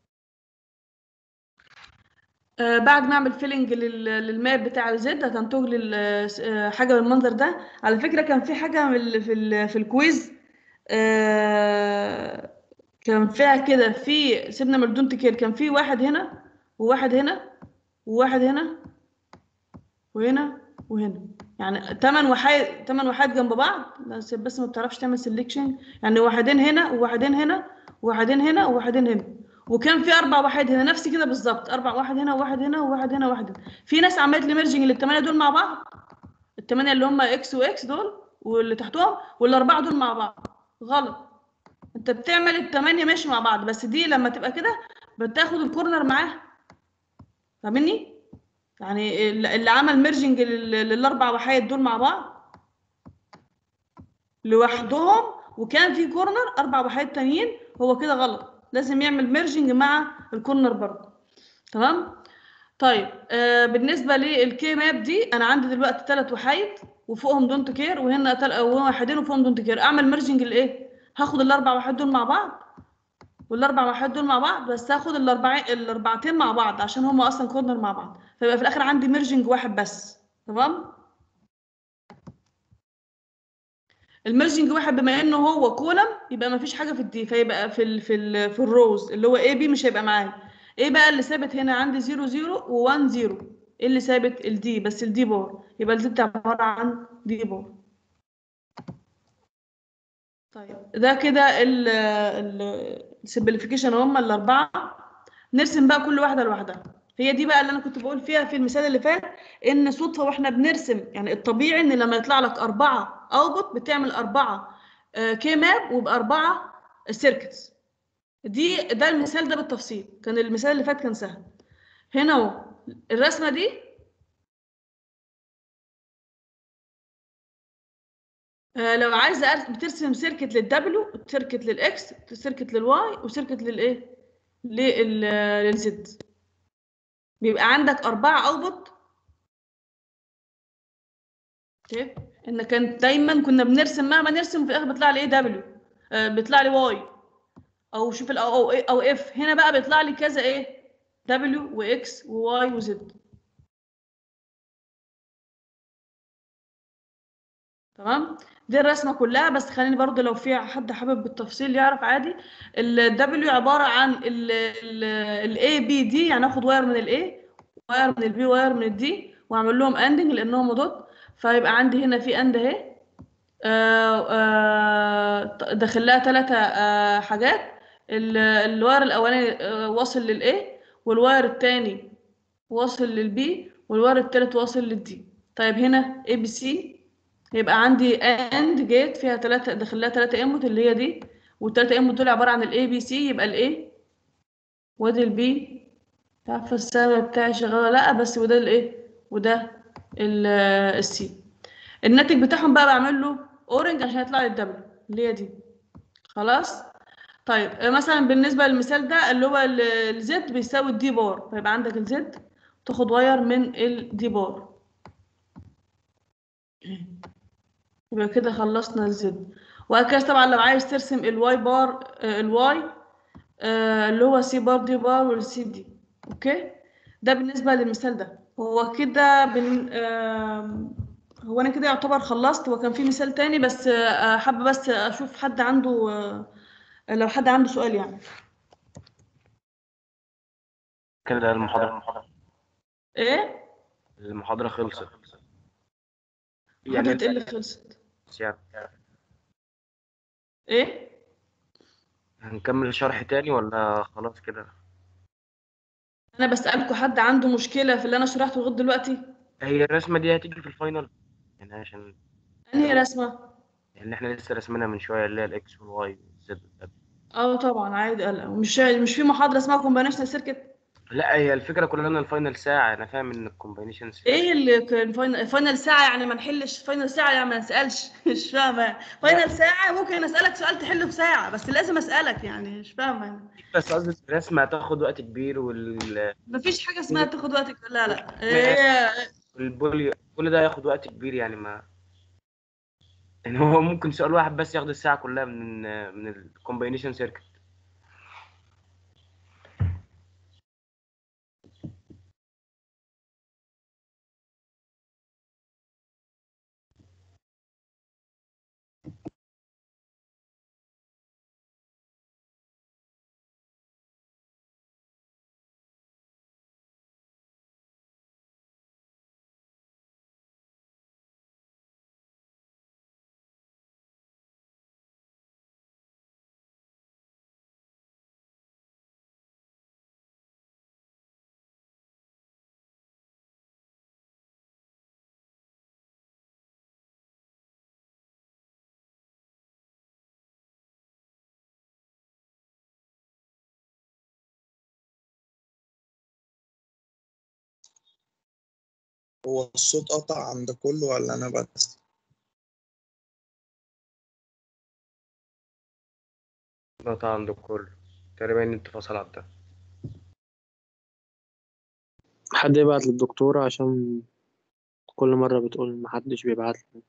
Speaker 1: آه، بعد ما اعمل فيلنج للماب بتاع الزد هتنتج لي ال- آه، حاجه بالمنظر ده على فكره كان في حاجه من ال- في ال- في الكويز آه، كان فيها كده في سيبنا من الدونت كير كان في واحد هنا وواحد هنا وواحد هنا وهنا وهنا يعني تمن وحيد تمن وحيد جنب بعض بس بس ما بتعرفش تعمل سيلكشن يعني واحدين هنا وواحدين هنا وواحدين هنا وواحدين هنا وكان في اربع واحد هنا نفس كده بالظبط اربع واحد هنا وواحد هنا وواحد هنا وواحد هنا في ناس عملت لي ميرجنج للثمانيه دول مع بعض الثمانيه اللي هم اكس واكس دول واللي تحتهم والاربعه دول مع بعض غلط انت بتعمل الثمانيه ماشي مع بعض بس دي لما تبقى كده بتاخد الكورنر معاها فاهمني يعني اللي اللي عمل ميرجنج للاربع وحيد دول مع بعض لوحدهم وكان في كورنر اربع وحيد تانيين هو كده غلط لازم يعمل ميرجنج مع الكورنر برضه تمام طيب آه بالنسبه للكي ماب دي انا عندي دلوقتي ثلاث وحيد وفوقهم دونت كير وهنا تل... واحدين وفوقهم دونت كير اعمل ميرجنج لايه هاخد الاربع وحيد دول مع بعض والاربع وحيد دول مع بعض بس هاخد الاربع الاربعتين مع بعض عشان هم اصلا كورنر مع بعض فيبقى في الاخر عندي ميرجنج واحد بس تمام الميرجنج واحد بما انه هو كولم يبقى ما فيش حاجه في الدي فيبقى في ال في ال في الروز اللي هو اي بي مش هيبقى معايا ايه بقى اللي ثابت هنا عندي 0 0 و1 0 ايه اللي ثابت الدي بس الدي بار يبقى الزد عباره عن دي بار طيب ده كده السمبليفيكيشن هم الاربعه نرسم بقى كل واحده لوحدها هي دي بقى اللي انا كنت بقول فيها في المثال اللي فات ان صدفه واحنا بنرسم يعني الطبيعي ان لما يطلع لك اربعه اوتبوت بتعمل اربعه كي ماب ويبقى اربعه سيركتس دي ده المثال ده بالتفصيل كان المثال اللي فات كان سهل هنا اهو الرسمه دي آه، لو عايزه أرس- بترسم سيركت للدبليو سيركت للاكس سيركت للواي وسيركت للايه لل- للزد بيبقى عندك أربعة أوتبوت كيف؟ إن كان دايما كنا بنرسم مهما نرسم في الآخر بيطلع لي إيه دبليو آه بيطلع لي واي أو شوف ال أو أو, أو إف هنا بقى بيطلع لي كذا إيه دبليو وإكس وواي وزد تمام دي الرسمة كلها بس خليني برضو لو في حد حابب بالتفصيل يعرف عادي ال W عبارة عن ال ال ال A B D يعني اخد واير من ال A واير من ال B واير من ال D واعمل لهم اندنج لانهم دوت فيبقى عندي هنا في اند اهي آه، آه، داخل لها ثلاثة حاجات ال- الواير الاولاني آه، واصل لل A والواير الثاني واصل لل B والواير الثالث واصل لل D طيب هنا A B C يبقى عندي اند جيت فيها ثلاثة داخل لها ثلاثة انبوت اللي هي دي والثلاثة انبوت دول عبارة عن الاي بي سي يبقى الاي وادي البي عارفة السهم بتاعي شغال ولا لا بس وده الايه وده السي الناتج بتاعهم بقى بعمل له اورنج عشان يطلع لي الدبليو اللي هي دي خلاص طيب آه، مثلا بالنسبة للمثال ده اللي هو الزد بيساوي الدي بار فيبقى عندك الزد تاخد واير من الدي بار يبقى كده خلصنا الزد وهكذا طبعا لو عايز ترسم الواي بار آه، الواي آه، اللي هو سي بار دي بار والسي دي اوكي ده بالنسبة للمثال ده هو كده بن... آم، هو انا كده يعتبر خلصت وكان في مثال تاني بس آه، حابة بس اشوف حد عنده آه، لو حد عنده سؤال يعني
Speaker 3: كده المحاضرة
Speaker 1: ايه
Speaker 3: المحاضرة خلصت
Speaker 1: حاجة ايه اللي خلصت
Speaker 3: يعني
Speaker 1: ايه
Speaker 3: هنكمل شرح تاني ولا خلاص كده
Speaker 1: انا بسألكوا حد عنده مشكلة في اللي انا شرحته لغاية دلوقتي
Speaker 3: هي الرسمة دي هتيجي في الفاينل يعني عشان
Speaker 1: انهي رسمة
Speaker 3: يعني احنا لسه رسمنا من شوية اللي هي الاكس والواي والزد والدبليو
Speaker 1: اه طبعا عادي قلق ومش مش في محاضره اسمها كومبانيشنال سيركت
Speaker 3: لا هي الفكره كلها ان الفاينل ساعه انا فاهم ان الكومبينيشن
Speaker 1: ايه اللي كان فاينل فاينل ساعه يعني ما نحلش فاينل ساعه يعني ما نسالش مش فاهمه فاينل ساعه ممكن اسالك سؤال تحله في ساعه بس لازم اسالك يعني مش فاهمه
Speaker 3: بس قصدي الرسم هتاخد وقت كبير وال
Speaker 1: مفيش حاجه اسمها تاخد وقت لا لا هي
Speaker 3: والبولي كل ده هياخد وقت كبير يعني ما يعني هو ممكن سؤال واحد بس ياخد الساعه كلها من من الكومبينيشن سيركت
Speaker 2: هو الصوت قطع عند كله ولا أنا بس؟
Speaker 3: نقطة عند الكل تقريبا النت فصل على ده
Speaker 4: حد يبعت للدكتورة عشان كل مرة بتقول محدش بيبعت لي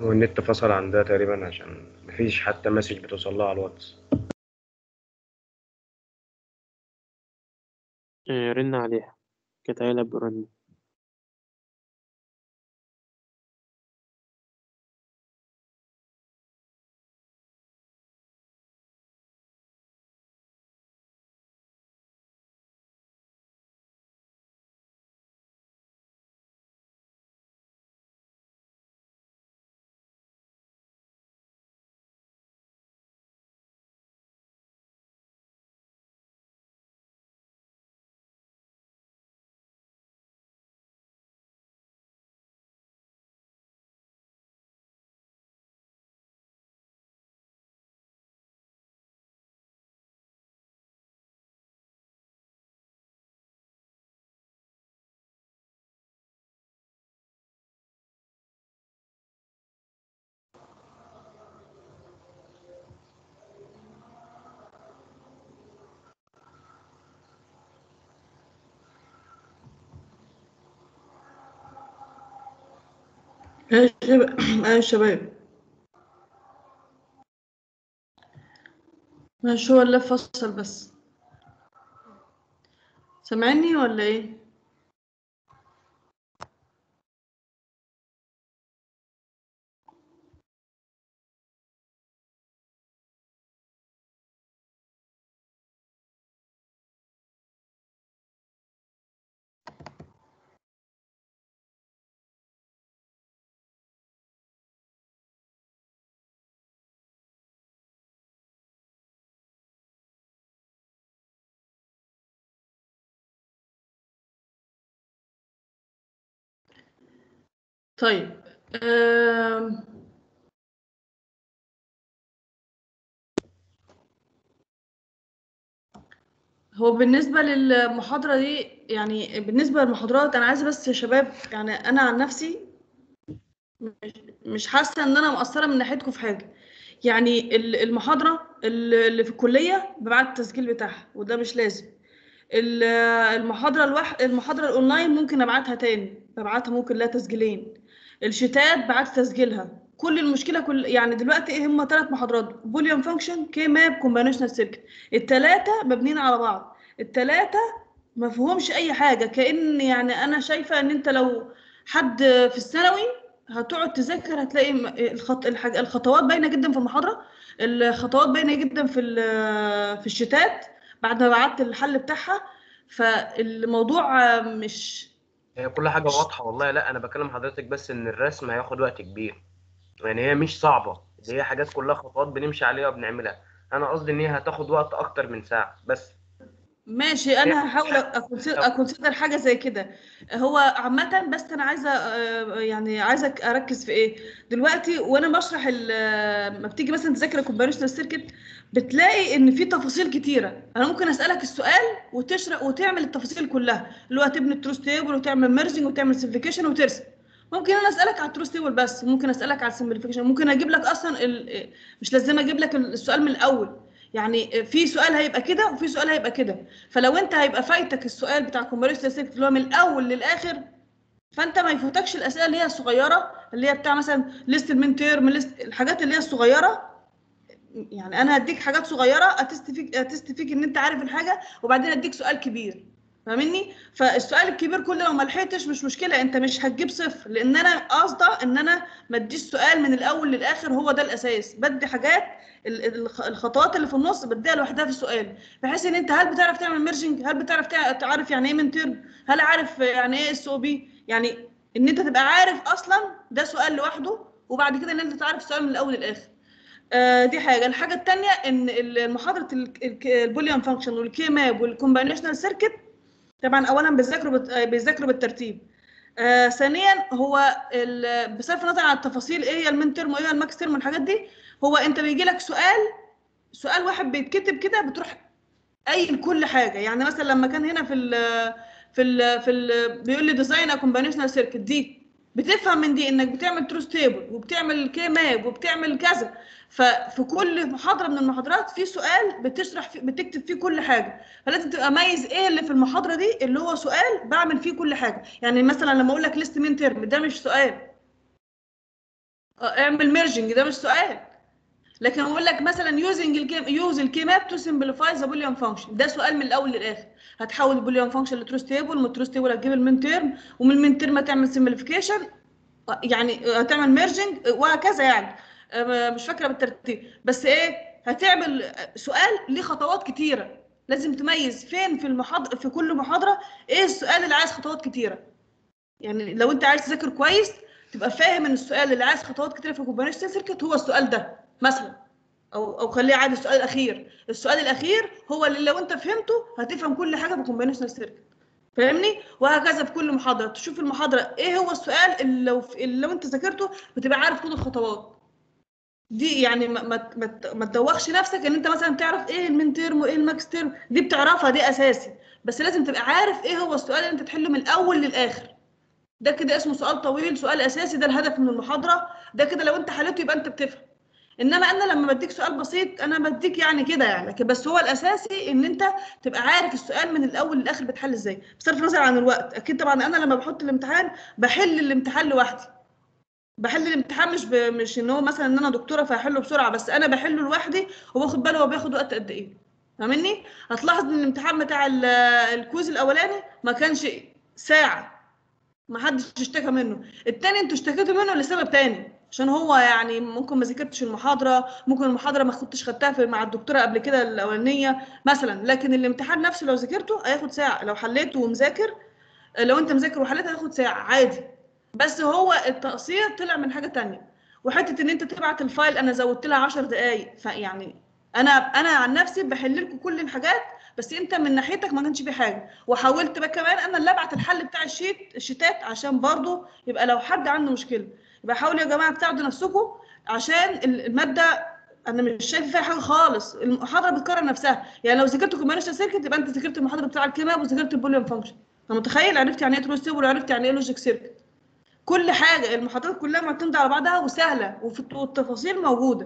Speaker 3: والنت فصل عندها تقريبا عشان مفيش حتى مسج بتوصل لها على الواتس
Speaker 4: آه، رن عليها كانت قايلة برن
Speaker 1: يا شباب يا شباب مش هو اللي فصل بس سامعني ولا ايه طيب آم، هو بالنسبة للمحاضرة دي يعني بالنسبة للمحاضرات أنا عايزة بس يا شباب يعني أنا عن نفسي مش- مش حاسة إن أنا مقصرة من ناحيتكم في حاجة يعني ال- المحاضرة اللي اللي في الكلية ببعت التسجيل بتاعها وده مش لازم ال- المحاضرة الواحد المحاضرة الأونلاين ممكن أبعتها تاني ببعتها ممكن لها تسجيلين الشتات بعت تسجيلها كل المشكله كل يعني دلوقتي ايه هم ثلاث محاضرات بوليان فانكشن كي ماب كومبينيشنال سيركت الثلاثه مبنيين على بعض الثلاثه ما فيهمش اي حاجه كان يعني انا شايفه ان انت لو حد في الثانوي هتقعد تذاكر هتلاقي م- الخط... الحاجة... الخطوات باينه جدا في المحاضره الخطوات باينه جدا في ال- في الشتات بعد ما بعت الحل بتاعها فالموضوع مش
Speaker 3: هي كل حاجة واضحة والله لا أنا بكلم حضرتك بس إن الرسم هياخد وقت كبير يعني هي مش صعبة دي هي حاجات كلها خطوات بنمشي عليها وبنعملها أنا قصدي إن هي هتاخد وقت أكتر من ساعة بس
Speaker 1: ماشي انا هحاول اكونسيدر اكونسيدر حاجه زي كده هو عامه بس انا عايزه آه، يعني عايزه اركز في ايه دلوقتي وانا بشرح ال- ما بتيجي مثلا تذاكر الكومباريشنال سيركت بتلاقي ان في تفاصيل كتيره انا ممكن اسالك السؤال وتشرح وتعمل التفاصيل كلها اللي هو تبني التروس تيبل وتعمل ميرجنج وتعمل سمبليفيكيشن وترسم ممكن انا اسالك على التروس تيبل بس ممكن اسالك على السمبليفيكيشن ممكن اجيب لك اصلا ال- مش لازم اجيب لك السؤال من الاول يعني في سؤال هيبقى كده وفي سؤال هيبقى كده فلو انت هيبقى فايتك السؤال بتاع كومباريشن سيركت اللي هو من الاول للاخر فانت ما يفوتكش الاسئله اللي هي الصغيره اللي هي بتاع مثلا ليست المين تيرم ليست الحاجات اللي هي الصغيره يعني انا هديك حاجات صغيره اتست فيك اتست فيك ان انت عارف الحاجه وبعدين اديك سؤال كبير فاهمني فالسؤال الكبير كله لو ما لحقتش مش مشكله انت مش هتجيب صفر لان انا قاصده ان انا ما اديش سؤال من الاول للاخر هو ده الاساس بدي حاجات ال- ال- الخطوات اللي في النص بديها لوحدها في السؤال بحيث ان انت هل بتعرف تعمل ميرجنج هل بتعرف تع- تعرف يعني ايه من ترم هل عارف يعني ايه اس او بي يعني ان انت تبقى عارف اصلا ده سؤال لوحده وبعد كده ان انت تعرف السؤال من الاول للاخر آه، دي حاجه الحاجه الثانيه ان ال- محاضره البوليان فانكشن والكي ماب والكومباينيشنال سيركت طبعا اولا بيذاكروا بت- آه، بيذاكروا بالترتيب آه ثانيا هو ال- بصرف النظر عن التفاصيل ايه هي المين ترم وايه هي الماكس ترم والحاجات دي هو انت بيجي لك سؤال سؤال واحد بيتكتب كده بتروح قايل كل حاجه يعني مثلا لما كان هنا في ال في ال في ال بيقول لي ديزاين كومباينيشنال سيركت دي بتفهم من دي انك بتعمل تروس تيبل وبتعمل كي ماب وبتعمل كذا ففي كل محاضره من المحاضرات في سؤال بتشرح فيه بتكتب فيه كل حاجه فلازم تبقى ميز ايه اللي في المحاضره دي اللي هو سؤال بعمل فيه كل حاجه يعني مثلا لما اقول لك ليست مين ترم ده مش سؤال آه، اعمل ميرجنج ده مش سؤال لكن اقول لك مثلا يوزنج الكيم يوز الكيماب تو سمبليفاي ذا بوليان فانكشن ده سؤال من الاول للاخر هتحول البوليان فانكشن لتروس تيبل من التروس تيبل هتجيب المين تيرم ومن المين تيرم هتعمل سمبليفيكيشن يعني هتعمل ميرجنج وهكذا يعني آه، مش فاكره بالترتيب بس ايه هتعمل سؤال ليه خطوات كتيره لازم تميز فين في المحاضره في كل محاضره ايه السؤال اللي عايز خطوات كتيره يعني لو انت عايز تذاكر كويس تبقى فاهم ان السؤال اللي عايز خطوات كتيره في كومبانيشن سيركت هو السؤال ده مثلا او او خليه عادي السؤال الاخير السؤال الاخير هو اللي لو انت فهمته هتفهم كل حاجه في كومبانيشن سيركت فاهمني وهكذا في كل محاضره تشوف المحاضره ايه هو السؤال اللي لو اللي لو انت ذاكرته بتبقى عارف كل الخطوات دي يعني ما ما ما- ما تدوخش نفسك ان انت مثلا تعرف ايه المين تيرم وايه الماكس تيرم دي بتعرفها دي اساسي بس لازم تبقى عارف ايه هو السؤال اللي انت تحله من الاول للاخر ده كده اسمه سؤال طويل سؤال اساسي ده الهدف من المحاضره ده كده لو انت حليته يبقى انت بتفهم انما انا لما بديك سؤال بسيط انا بديك يعني كده يعني لكن بس هو الاساسي ان انت تبقى عارف السؤال من الاول للاخر بتحل ازاي بصرف النظر عن الوقت اكيد طبعا انا لما بحط الامتحان بحل الامتحان لوحدي بحل الامتحان مش ب... مش ان هو مثلا ان انا دكتوره فهحله بسرعه بس انا بحله لوحدي وباخد بالي هو بياخد وقت قد ايه فاهمني هتلاحظ ان الامتحان بتاع ال- الكويز الاولاني ما كانش ساعه ما حدش اشتكى منه التاني انتوا اشتكيتوا منه لسبب تاني عشان هو يعني ممكن ما ذاكرتش المحاضره ممكن المحاضره ما كنتش خدتها في مع الدكتوره قبل كده الاولانيه مثلا لكن الامتحان نفسه لو ذاكرته هياخد ساعه لو حليته ومذاكر لو انت مذاكر وحليت هياخد ساعه عادي بس هو التقصير طلع من حاجه تانية وحته ان انت تبعت الفايل انا زودت لها 10 دقائق فيعني انا انا عن نفسي بحل لكم كل الحاجات بس انت من ناحيتك ما كانش في حاجه وحاولت بقى كمان انا اللي ابعت الحل بتاع الشيت الشيتات عشان برضو يبقى لو حد عنده مشكله يبقى حاولوا يا جماعه تساعدوا نفسكم عشان الماده انا مش شايفه فيها حاجه خالص المحاضره بتكرر نفسها يعني لو ذاكرت كومبانيشن سيركت يبقى انت ذاكرت المحاضره بتاع الكيمياء وذاكرت البوليوم فانكشن انا متخيل عرفت يعني ايه تروس تيبل وعرفت يعني ايه لوجيك سيركت كل حاجه المحاضرات كلها معتمده على بعضها وسهله وفي والتفاصيل موجوده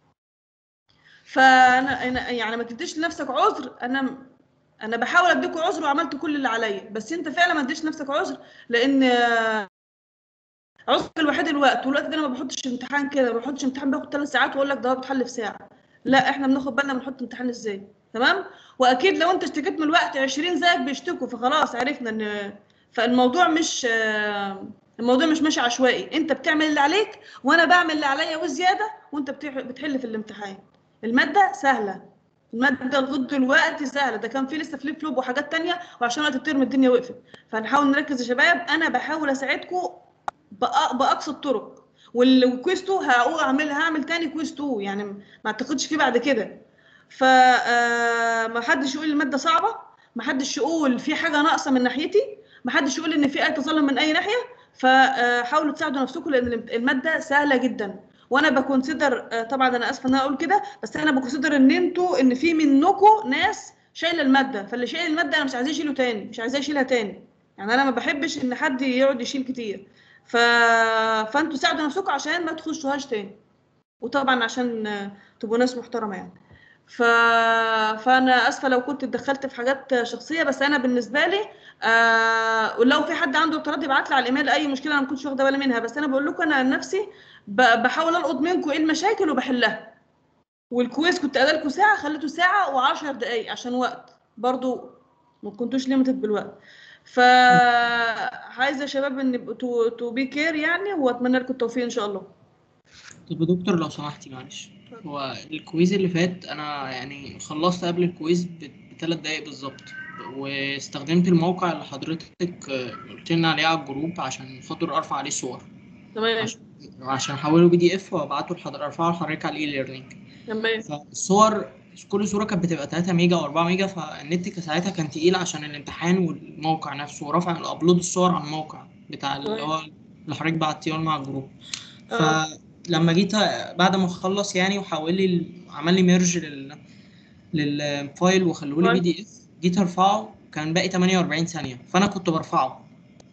Speaker 1: فانا أنا يعني ما تديش لنفسك عذر انا انا بحاول اديكوا عذر وعملت كل اللي عليا بس انت فعلا ما تديش نفسك عذر لان آه، عذر الوحيد الوقت والوقت ده انا ما بحطش امتحان كده ما بحطش امتحان بياخد ثلاث ساعات واقول لك ده هو بيتحل في ساعه لا احنا بناخد بالنا بنحط امتحان ازاي تمام واكيد لو انت اشتكيت من الوقت 20 زيك بيشتكوا فخلاص عرفنا ان فالموضوع مش آه، الموضوع مش ماشي عشوائي انت بتعمل اللي عليك وانا بعمل اللي عليا وزياده وانت بتح- بتحل في الامتحان الماده سهله الماده لغايه دلوقتي سهله ده كان في لسه فليب فلوب وحاجات تانية وعشان وقت الترم الدنيا وقفت فنحاول نركز يا شباب انا بحاول اساعدكم بأ- باقصى الطرق والكويز 2 هقول اعمل هعمل تاني كويز 2 يعني ما اعتقدش فيه بعد كده ف آه، ما حدش يقول الماده صعبه ما حدش يقول في حاجه ناقصه من ناحيتي ما حدش يقول ان في اي تظلم من اي ناحيه فحاولوا تساعدوا نفسكم لان الماده سهله جدا وانا بكونسيدر آه، طبعا انا اسفه ان انا اقول كده بس انا بكونسيدر ان انتوا ان في منكم ناس شايله الماده فاللي شايل الماده انا مش عايزاه يشيله تاني مش عايزاه يشيلها تاني يعني انا ما بحبش ان حد يقعد يشيل كتير ف... فانتوا ساعدوا نفسكم عشان ما تخشوهاش تاني وطبعا عشان آه، تبقوا ناس محترمه يعني ف... فانا اسفه لو كنت اتدخلت في حاجات شخصيه بس انا بالنسبه لي آه ولو في حد عنده اعتراض يبعت لي على الايميل اي مشكله انا ما كنتش واخده بالي منها بس انا بقول لكم انا عن نفسي ب... بحاول القط منكم ايه المشاكل وبحلها والكويز كنت ادالكم ساعه خليته ساعه و10 دقائق عشان وقت برضو ما كنتوش ليميتد بالوقت ف عايزه يا شباب ان تو تو بي كير يعني واتمنى لكم التوفيق ان شاء الله
Speaker 5: طب يا دكتور لو سمحتي معلش هو الكويز اللي فات انا يعني خلصت قبل الكويز بثلاث دقايق بالظبط واستخدمت الموقع اللي حضرتك آه، قلت لنا عليه على الجروب عشان خاطر ارفع عليه صور
Speaker 1: تمام
Speaker 5: عشان عشان احوله بي دي اف وابعته لحضرتك ارفعه لحضرتك على الاي ليرنينج
Speaker 1: تمام
Speaker 5: فالصور كل صورة كانت بتبقى 3 ميجا و 4 ميجا فالنت كان ساعتها كان تقيل عشان الامتحان والموقع نفسه ورفع الابلود الصور على الموقع بتاع اللي هو اللي حضرتك بعتيه لنا على الجروب
Speaker 1: آه.
Speaker 5: فلما جيت بعد ما اخلص يعني وحول لي ال- عمل لي ميرج لل للفايل وخلوه لي بي دي اف جيت ارفعه كان باقي 48 ثانية فانا كنت برفعه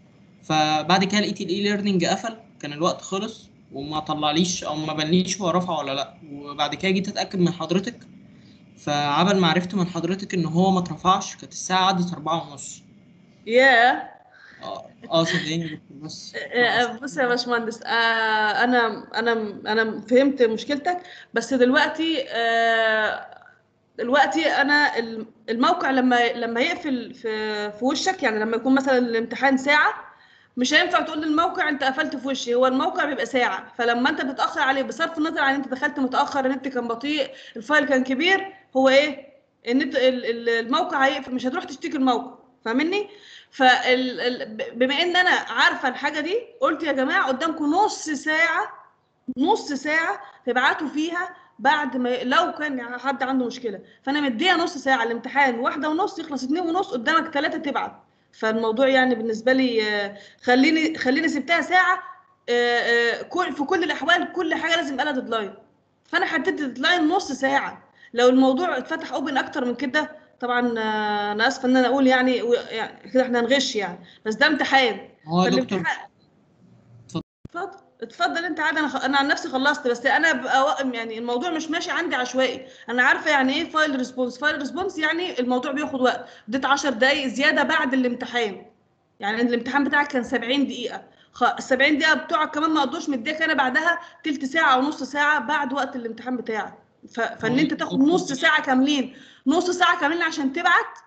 Speaker 5: فبعد كده لقيت الاي ليرنينج قفل كان الوقت خلص وما طلعليش او ما بانليش هو رفعه ولا لا وبعد كده جيت اتاكد من حضرتك فعبل ما عرفت من حضرتك ان هو ما اترفعش كانت الساعه عدت أربعة ونص
Speaker 1: ياه
Speaker 5: اه اه صدقني يا دكتور بس
Speaker 1: آه، بص يا باشمهندس آه، انا انا انا فهمت مشكلتك بس دلوقتي آه، دلوقتي انا الم- الموقع لما لما يقفل في في وشك يعني لما يكون مثلا الامتحان ساعه مش هينفع تقول للموقع انت قفلت في وشي هو الموقع بيبقى ساعه فلما انت بتتاخر عليه بصرف النظر عن انت دخلت متاخر النت كان بطيء الفايل كان كبير هو ايه النت ال- ال- الموقع هيقفل مش هتروح تشتكي الموقع فاهمني فال ال- ب- بما ان انا عارفه الحاجه دي قلت يا جماعه قدامكم نص ساعه نص ساعه تبعتوا فيها بعد ما لو كان حد عنده مشكله فانا مديه نص ساعه الامتحان واحده ونص يخلص اتنين ونص قدامك ثلاثه تبعت فالموضوع يعني بالنسبه لي آه، خليني خليني سبتها ساعه آه، آه، كل في كل الاحوال كل حاجه لازم يبقى لها ديدلاين فانا حددت ديدلاين نص ساعه لو الموضوع اتفتح اوبن اكتر من كده طبعا آه، انا اسفه ان انا اقول يعني و- يعني كده احنا هنغش يعني بس ده امتحان
Speaker 5: هو يا دكتور
Speaker 1: فالامتحان
Speaker 5: اتفضل.
Speaker 1: اتفضل اتفضل انت عادي انا خ... انا عن نفسي خلصت بس انا ببقى واقم يعني الموضوع مش ماشي عندي عشوائي انا عارفه يعني ايه فايل ريسبونس فايل ريسبونس يعني الموضوع بياخد وقت اديت 10 دقائق زياده بعد الامتحان يعني الامتحان بتاعك كان 70 دقيقه خ... ال 70 دقيقه بتوعك كمان ما قضوش مديك انا بعدها تلت ساعه او نص ساعه بعد وقت الامتحان بتاعك ف... فان انت تاخد نص ساعه كاملين نص ساعه كاملين عشان تبعت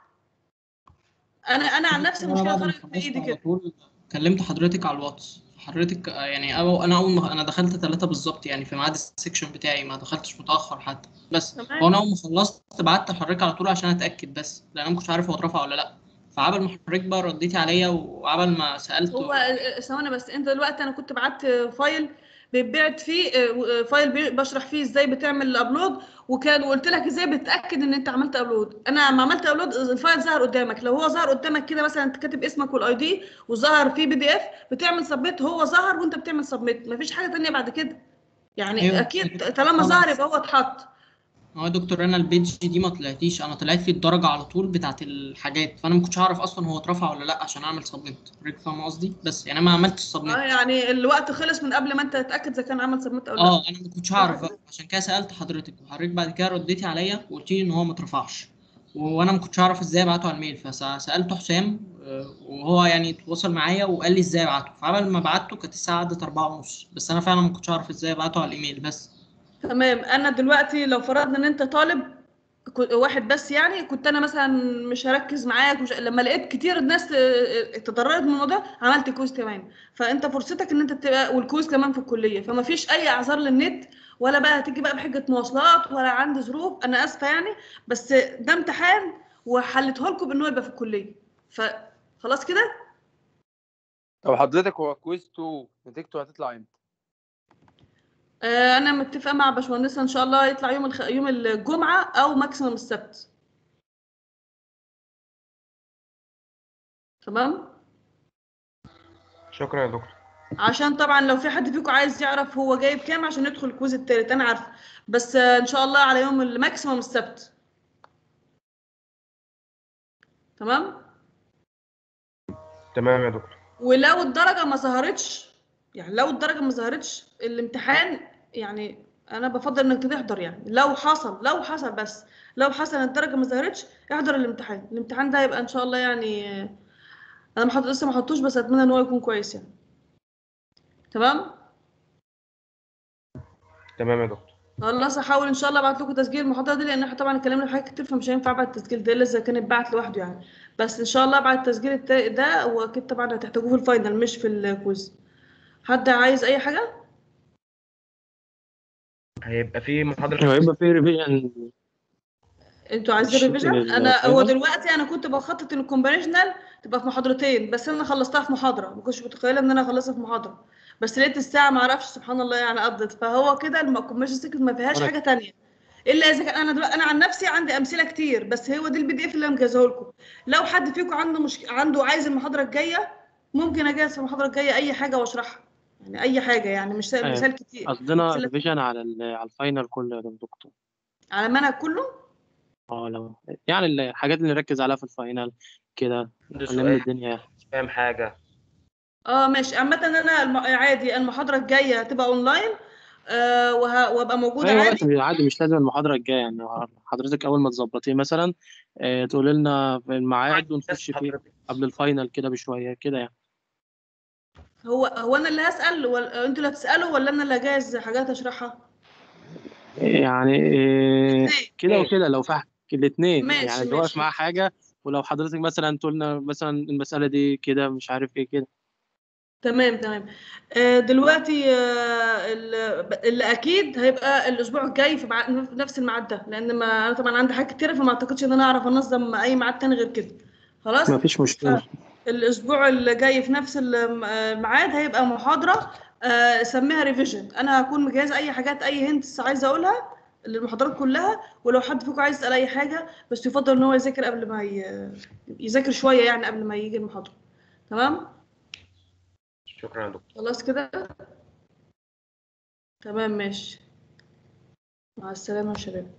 Speaker 1: انا انا عن نفسي
Speaker 5: انا
Speaker 1: المشكله
Speaker 5: بعد ما
Speaker 1: خرجت
Speaker 5: خلصت
Speaker 1: بايدي
Speaker 5: على
Speaker 1: كده
Speaker 5: طول كلمت حضرتك على الواتس حضرتك آه، يعني أو انا اول ما انا دخلت ثلاثة بالظبط يعني في ميعاد السكشن بتاعي ما دخلتش متاخر حتى بس
Speaker 1: تمام.
Speaker 5: هو انا اول ما خلصت بعت لحضرتك على طول عشان اتاكد بس لان انا ما كنتش عارف هو اترفع ولا لا فعبل ما حضرتك بقى رديتي عليا وعبل ما سالت
Speaker 1: هو آه، ثواني بس انت دلوقتي انا كنت بعت فايل بيتبعت فيه آه، فايل بي- بشرح فيه ازاي بتعمل الابلود وكان وقلت لك ازاي بتاكد ان انت عملت ابلود انا لما عملت ابلود الفايل ظهر قدامك لو هو ظهر قدامك كده مثلا انت كاتب اسمك والاي دي وظهر فيه بي دي اف بتعمل سبميت هو ظهر وانت بتعمل سبميت مفيش حاجه تانية بعد كده يعني
Speaker 5: أيوة.
Speaker 1: اكيد طالما
Speaker 5: طبعاً.
Speaker 1: ظهر يبقى هو اتحط
Speaker 5: هو يا دكتور انا البيج دي ما طلعتيش انا طلعت لي الدرجه على طول بتاعت الحاجات فانا ما كنتش اعرف اصلا هو اترفع ولا لا عشان اعمل سبميت حضرتك فاهم قصدي بس يعني أنا ما عملتش سبميت
Speaker 1: اه يعني الوقت خلص من قبل ما انت تتاكد اذا كان عمل سبميت او لا
Speaker 5: اه انا ما كنتش اعرف بقى عشان كده سالت حضرتك وحضرتك بعد كده رديتي عليا وقلت لي ان هو ما اترفعش و- وانا ما كنتش اعرف ازاي ابعته على الميل فسالته حسام آه، وهو يعني اتواصل معايا وقال لي ازاي ابعته فعمل ما بعته كانت الساعه عدت أربعة ونص بس انا فعلا ما كنتش اعرف ازاي ابعته على الايميل بس
Speaker 1: تمام انا دلوقتي لو فرضنا ان انت طالب كو- واحد بس يعني كنت انا مثلا مش هركز معاك مش... لما لقيت كتير ناس اه، تضررت من الموضوع عملت كويز كمان فانت فرصتك ان انت تبقى والكويز كمان في الكليه فما فيش اي اعذار للنت ولا بقى هتيجي بقى بحجه مواصلات ولا عندي ظروف انا اسفه يعني بس ده امتحان وحلته لكم بان هو يبقى في الكليه فخلاص كده
Speaker 6: طب حضرتك هو كويز 2 نتيجته هتطلع امتى؟
Speaker 1: آه، انا متفقه مع باشمهندسه ان شاء الله يطلع يوم الخ... يوم الجمعه او ماكسيمم السبت تمام
Speaker 3: شكرا يا دكتور
Speaker 1: عشان طبعا لو في حد فيكم عايز يعرف هو جايب كام عشان يدخل الكويز التالت انا عارفه بس آه، ان شاء الله على يوم الماكسيمم السبت تمام
Speaker 3: تمام يا دكتور
Speaker 1: ولو الدرجه ما ظهرتش يعني لو الدرجه ما ظهرتش الامتحان يعني انا بفضل انك تحضر يعني لو حصل لو حصل بس لو حصل إن الدرجه ما ظهرتش احضر الامتحان الامتحان ده يبقى ان شاء الله يعني آه، انا ما حط... لسه ما حطوش بس اتمنى ان هو يكون كويس يعني تمام
Speaker 3: تمام يا دكتور
Speaker 1: خلاص هحاول ان شاء الله ابعت لكم تسجيل المحاضره دي لان احنا طبعا اتكلمنا في حاجات كتير فمش هينفع ابعت التسجيل ده الا اذا كان اتبعت لوحده يعني بس ان شاء الله ابعت التسجيل التا- ده واكيد طبعا هتحتاجوه في الفاينل مش في الكويز حد عايز اي حاجه
Speaker 3: هيبقى في محاضرة
Speaker 4: هو هيبقى في ريفيجن
Speaker 1: انتوا عايزين
Speaker 4: الشيت
Speaker 1: ريفيجن
Speaker 4: لل-
Speaker 1: انا هو
Speaker 4: فاينل؟
Speaker 1: دلوقتي انا كنت بخطط ان الكومبانيشنال تبقى في محاضرتين بس انا خلصتها في محاضره ما كنتش متخيله ان انا اخلصها في محاضره بس لقيت الساعه ما اعرفش سبحان الله يعني قضت فهو كده الكومبانيشن سيكت ما فيهاش
Speaker 4: أنا-
Speaker 1: حاجه تانية الا اذا كان انا دلوقتي انا عن نفسي عندي امثله كتير بس هو دي البي دي اف اللي انا مجهزه لكم لو حد فيكم عنده مش... عنده عايز المحاضره الجايه ممكن اجهز في المحاضره الجايه اي حاجه واشرحها يعني اي حاجه يعني مش
Speaker 4: أيوة.
Speaker 1: مثال كتير
Speaker 4: قصدنا
Speaker 1: أمثلة-
Speaker 4: ريفيجن على ال- على الفاينل كله يا دكتور
Speaker 1: على المنهج كله
Speaker 4: اه لو يعني الحاجات اللي نركز عليها في الفاينل كده
Speaker 3: ده
Speaker 4: نلم
Speaker 3: سؤال
Speaker 4: الدنيا يعني.
Speaker 3: مش فاهم حاجة
Speaker 1: اه ماشي عامة انا الم... عادي المحاضرة الجاية هتبقى اونلاين آه وه... وابقى موجودة
Speaker 4: اي
Speaker 1: عادي
Speaker 4: وقت عادي مش لازم المحاضرة الجاية يعني حضرتك أول ما تظبطيه مثلا آه، تقول لنا في الميعاد ونخش
Speaker 3: بس
Speaker 4: فيه
Speaker 3: حضرتك
Speaker 4: قبل الفاينل كده بشوية كده يعني
Speaker 1: هو هو انا اللي هسال ولا انتوا اللي هتسالوا ولا انا اللي هجهز حاجات اشرحها
Speaker 4: يعني إيه،
Speaker 1: اتنين.
Speaker 4: كده وكده لو في الاثنين
Speaker 1: ماشي،
Speaker 4: يعني اللي واقف
Speaker 1: ماشي.
Speaker 4: معاه حاجة ولو حضرتك مثلا تقولنا مثلا المسألة دي كده مش عارف ايه كده
Speaker 1: تمام تمام آه، دلوقتي آه، ال- اللي اكيد هيبقى الاسبوع الجاي في مع- في نفس الميعاد ده لان ما انا طبعا عندي حاجات كتيره فما اعتقدش ان انا اعرف انظم اي ميعاد تاني غير كده خلاص
Speaker 4: ما فيش مشكلة
Speaker 1: الاسبوع اللي جاي في نفس الم- الميعاد هيبقى محاضره آه، سميها ريفيجن انا هكون مجهزه اي حاجات اي هنتس عايزه اقولها للمحاضرات كلها ولو حد فيكم عايز يسال اي حاجه بس يفضل ان هو يذاكر قبل ما ي... يذاكر شويه يعني قبل ما يجي المحاضره تمام
Speaker 3: شكرا يا دكتور
Speaker 1: خلاص كده تمام ماشي مع السلامه يا شباب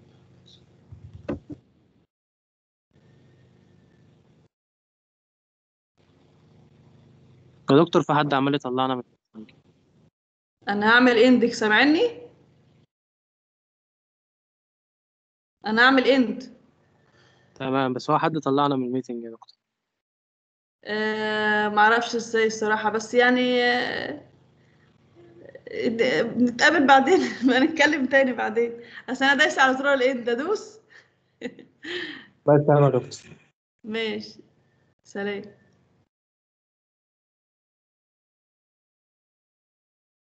Speaker 4: يا دكتور في حد عمال يطلعنا من
Speaker 1: انا هعمل اندك سامعني انا هعمل اند
Speaker 4: تمام بس هو حد طلعنا من الميتنج يا دكتور
Speaker 1: آه معرفش ازاي الصراحة بس يعني آه نتقابل بعدين ما نتكلم تاني بعدين اصل انا دايسة على زرار الاند ادوس
Speaker 4: بس تمام يا دكتور
Speaker 1: ماشي سلام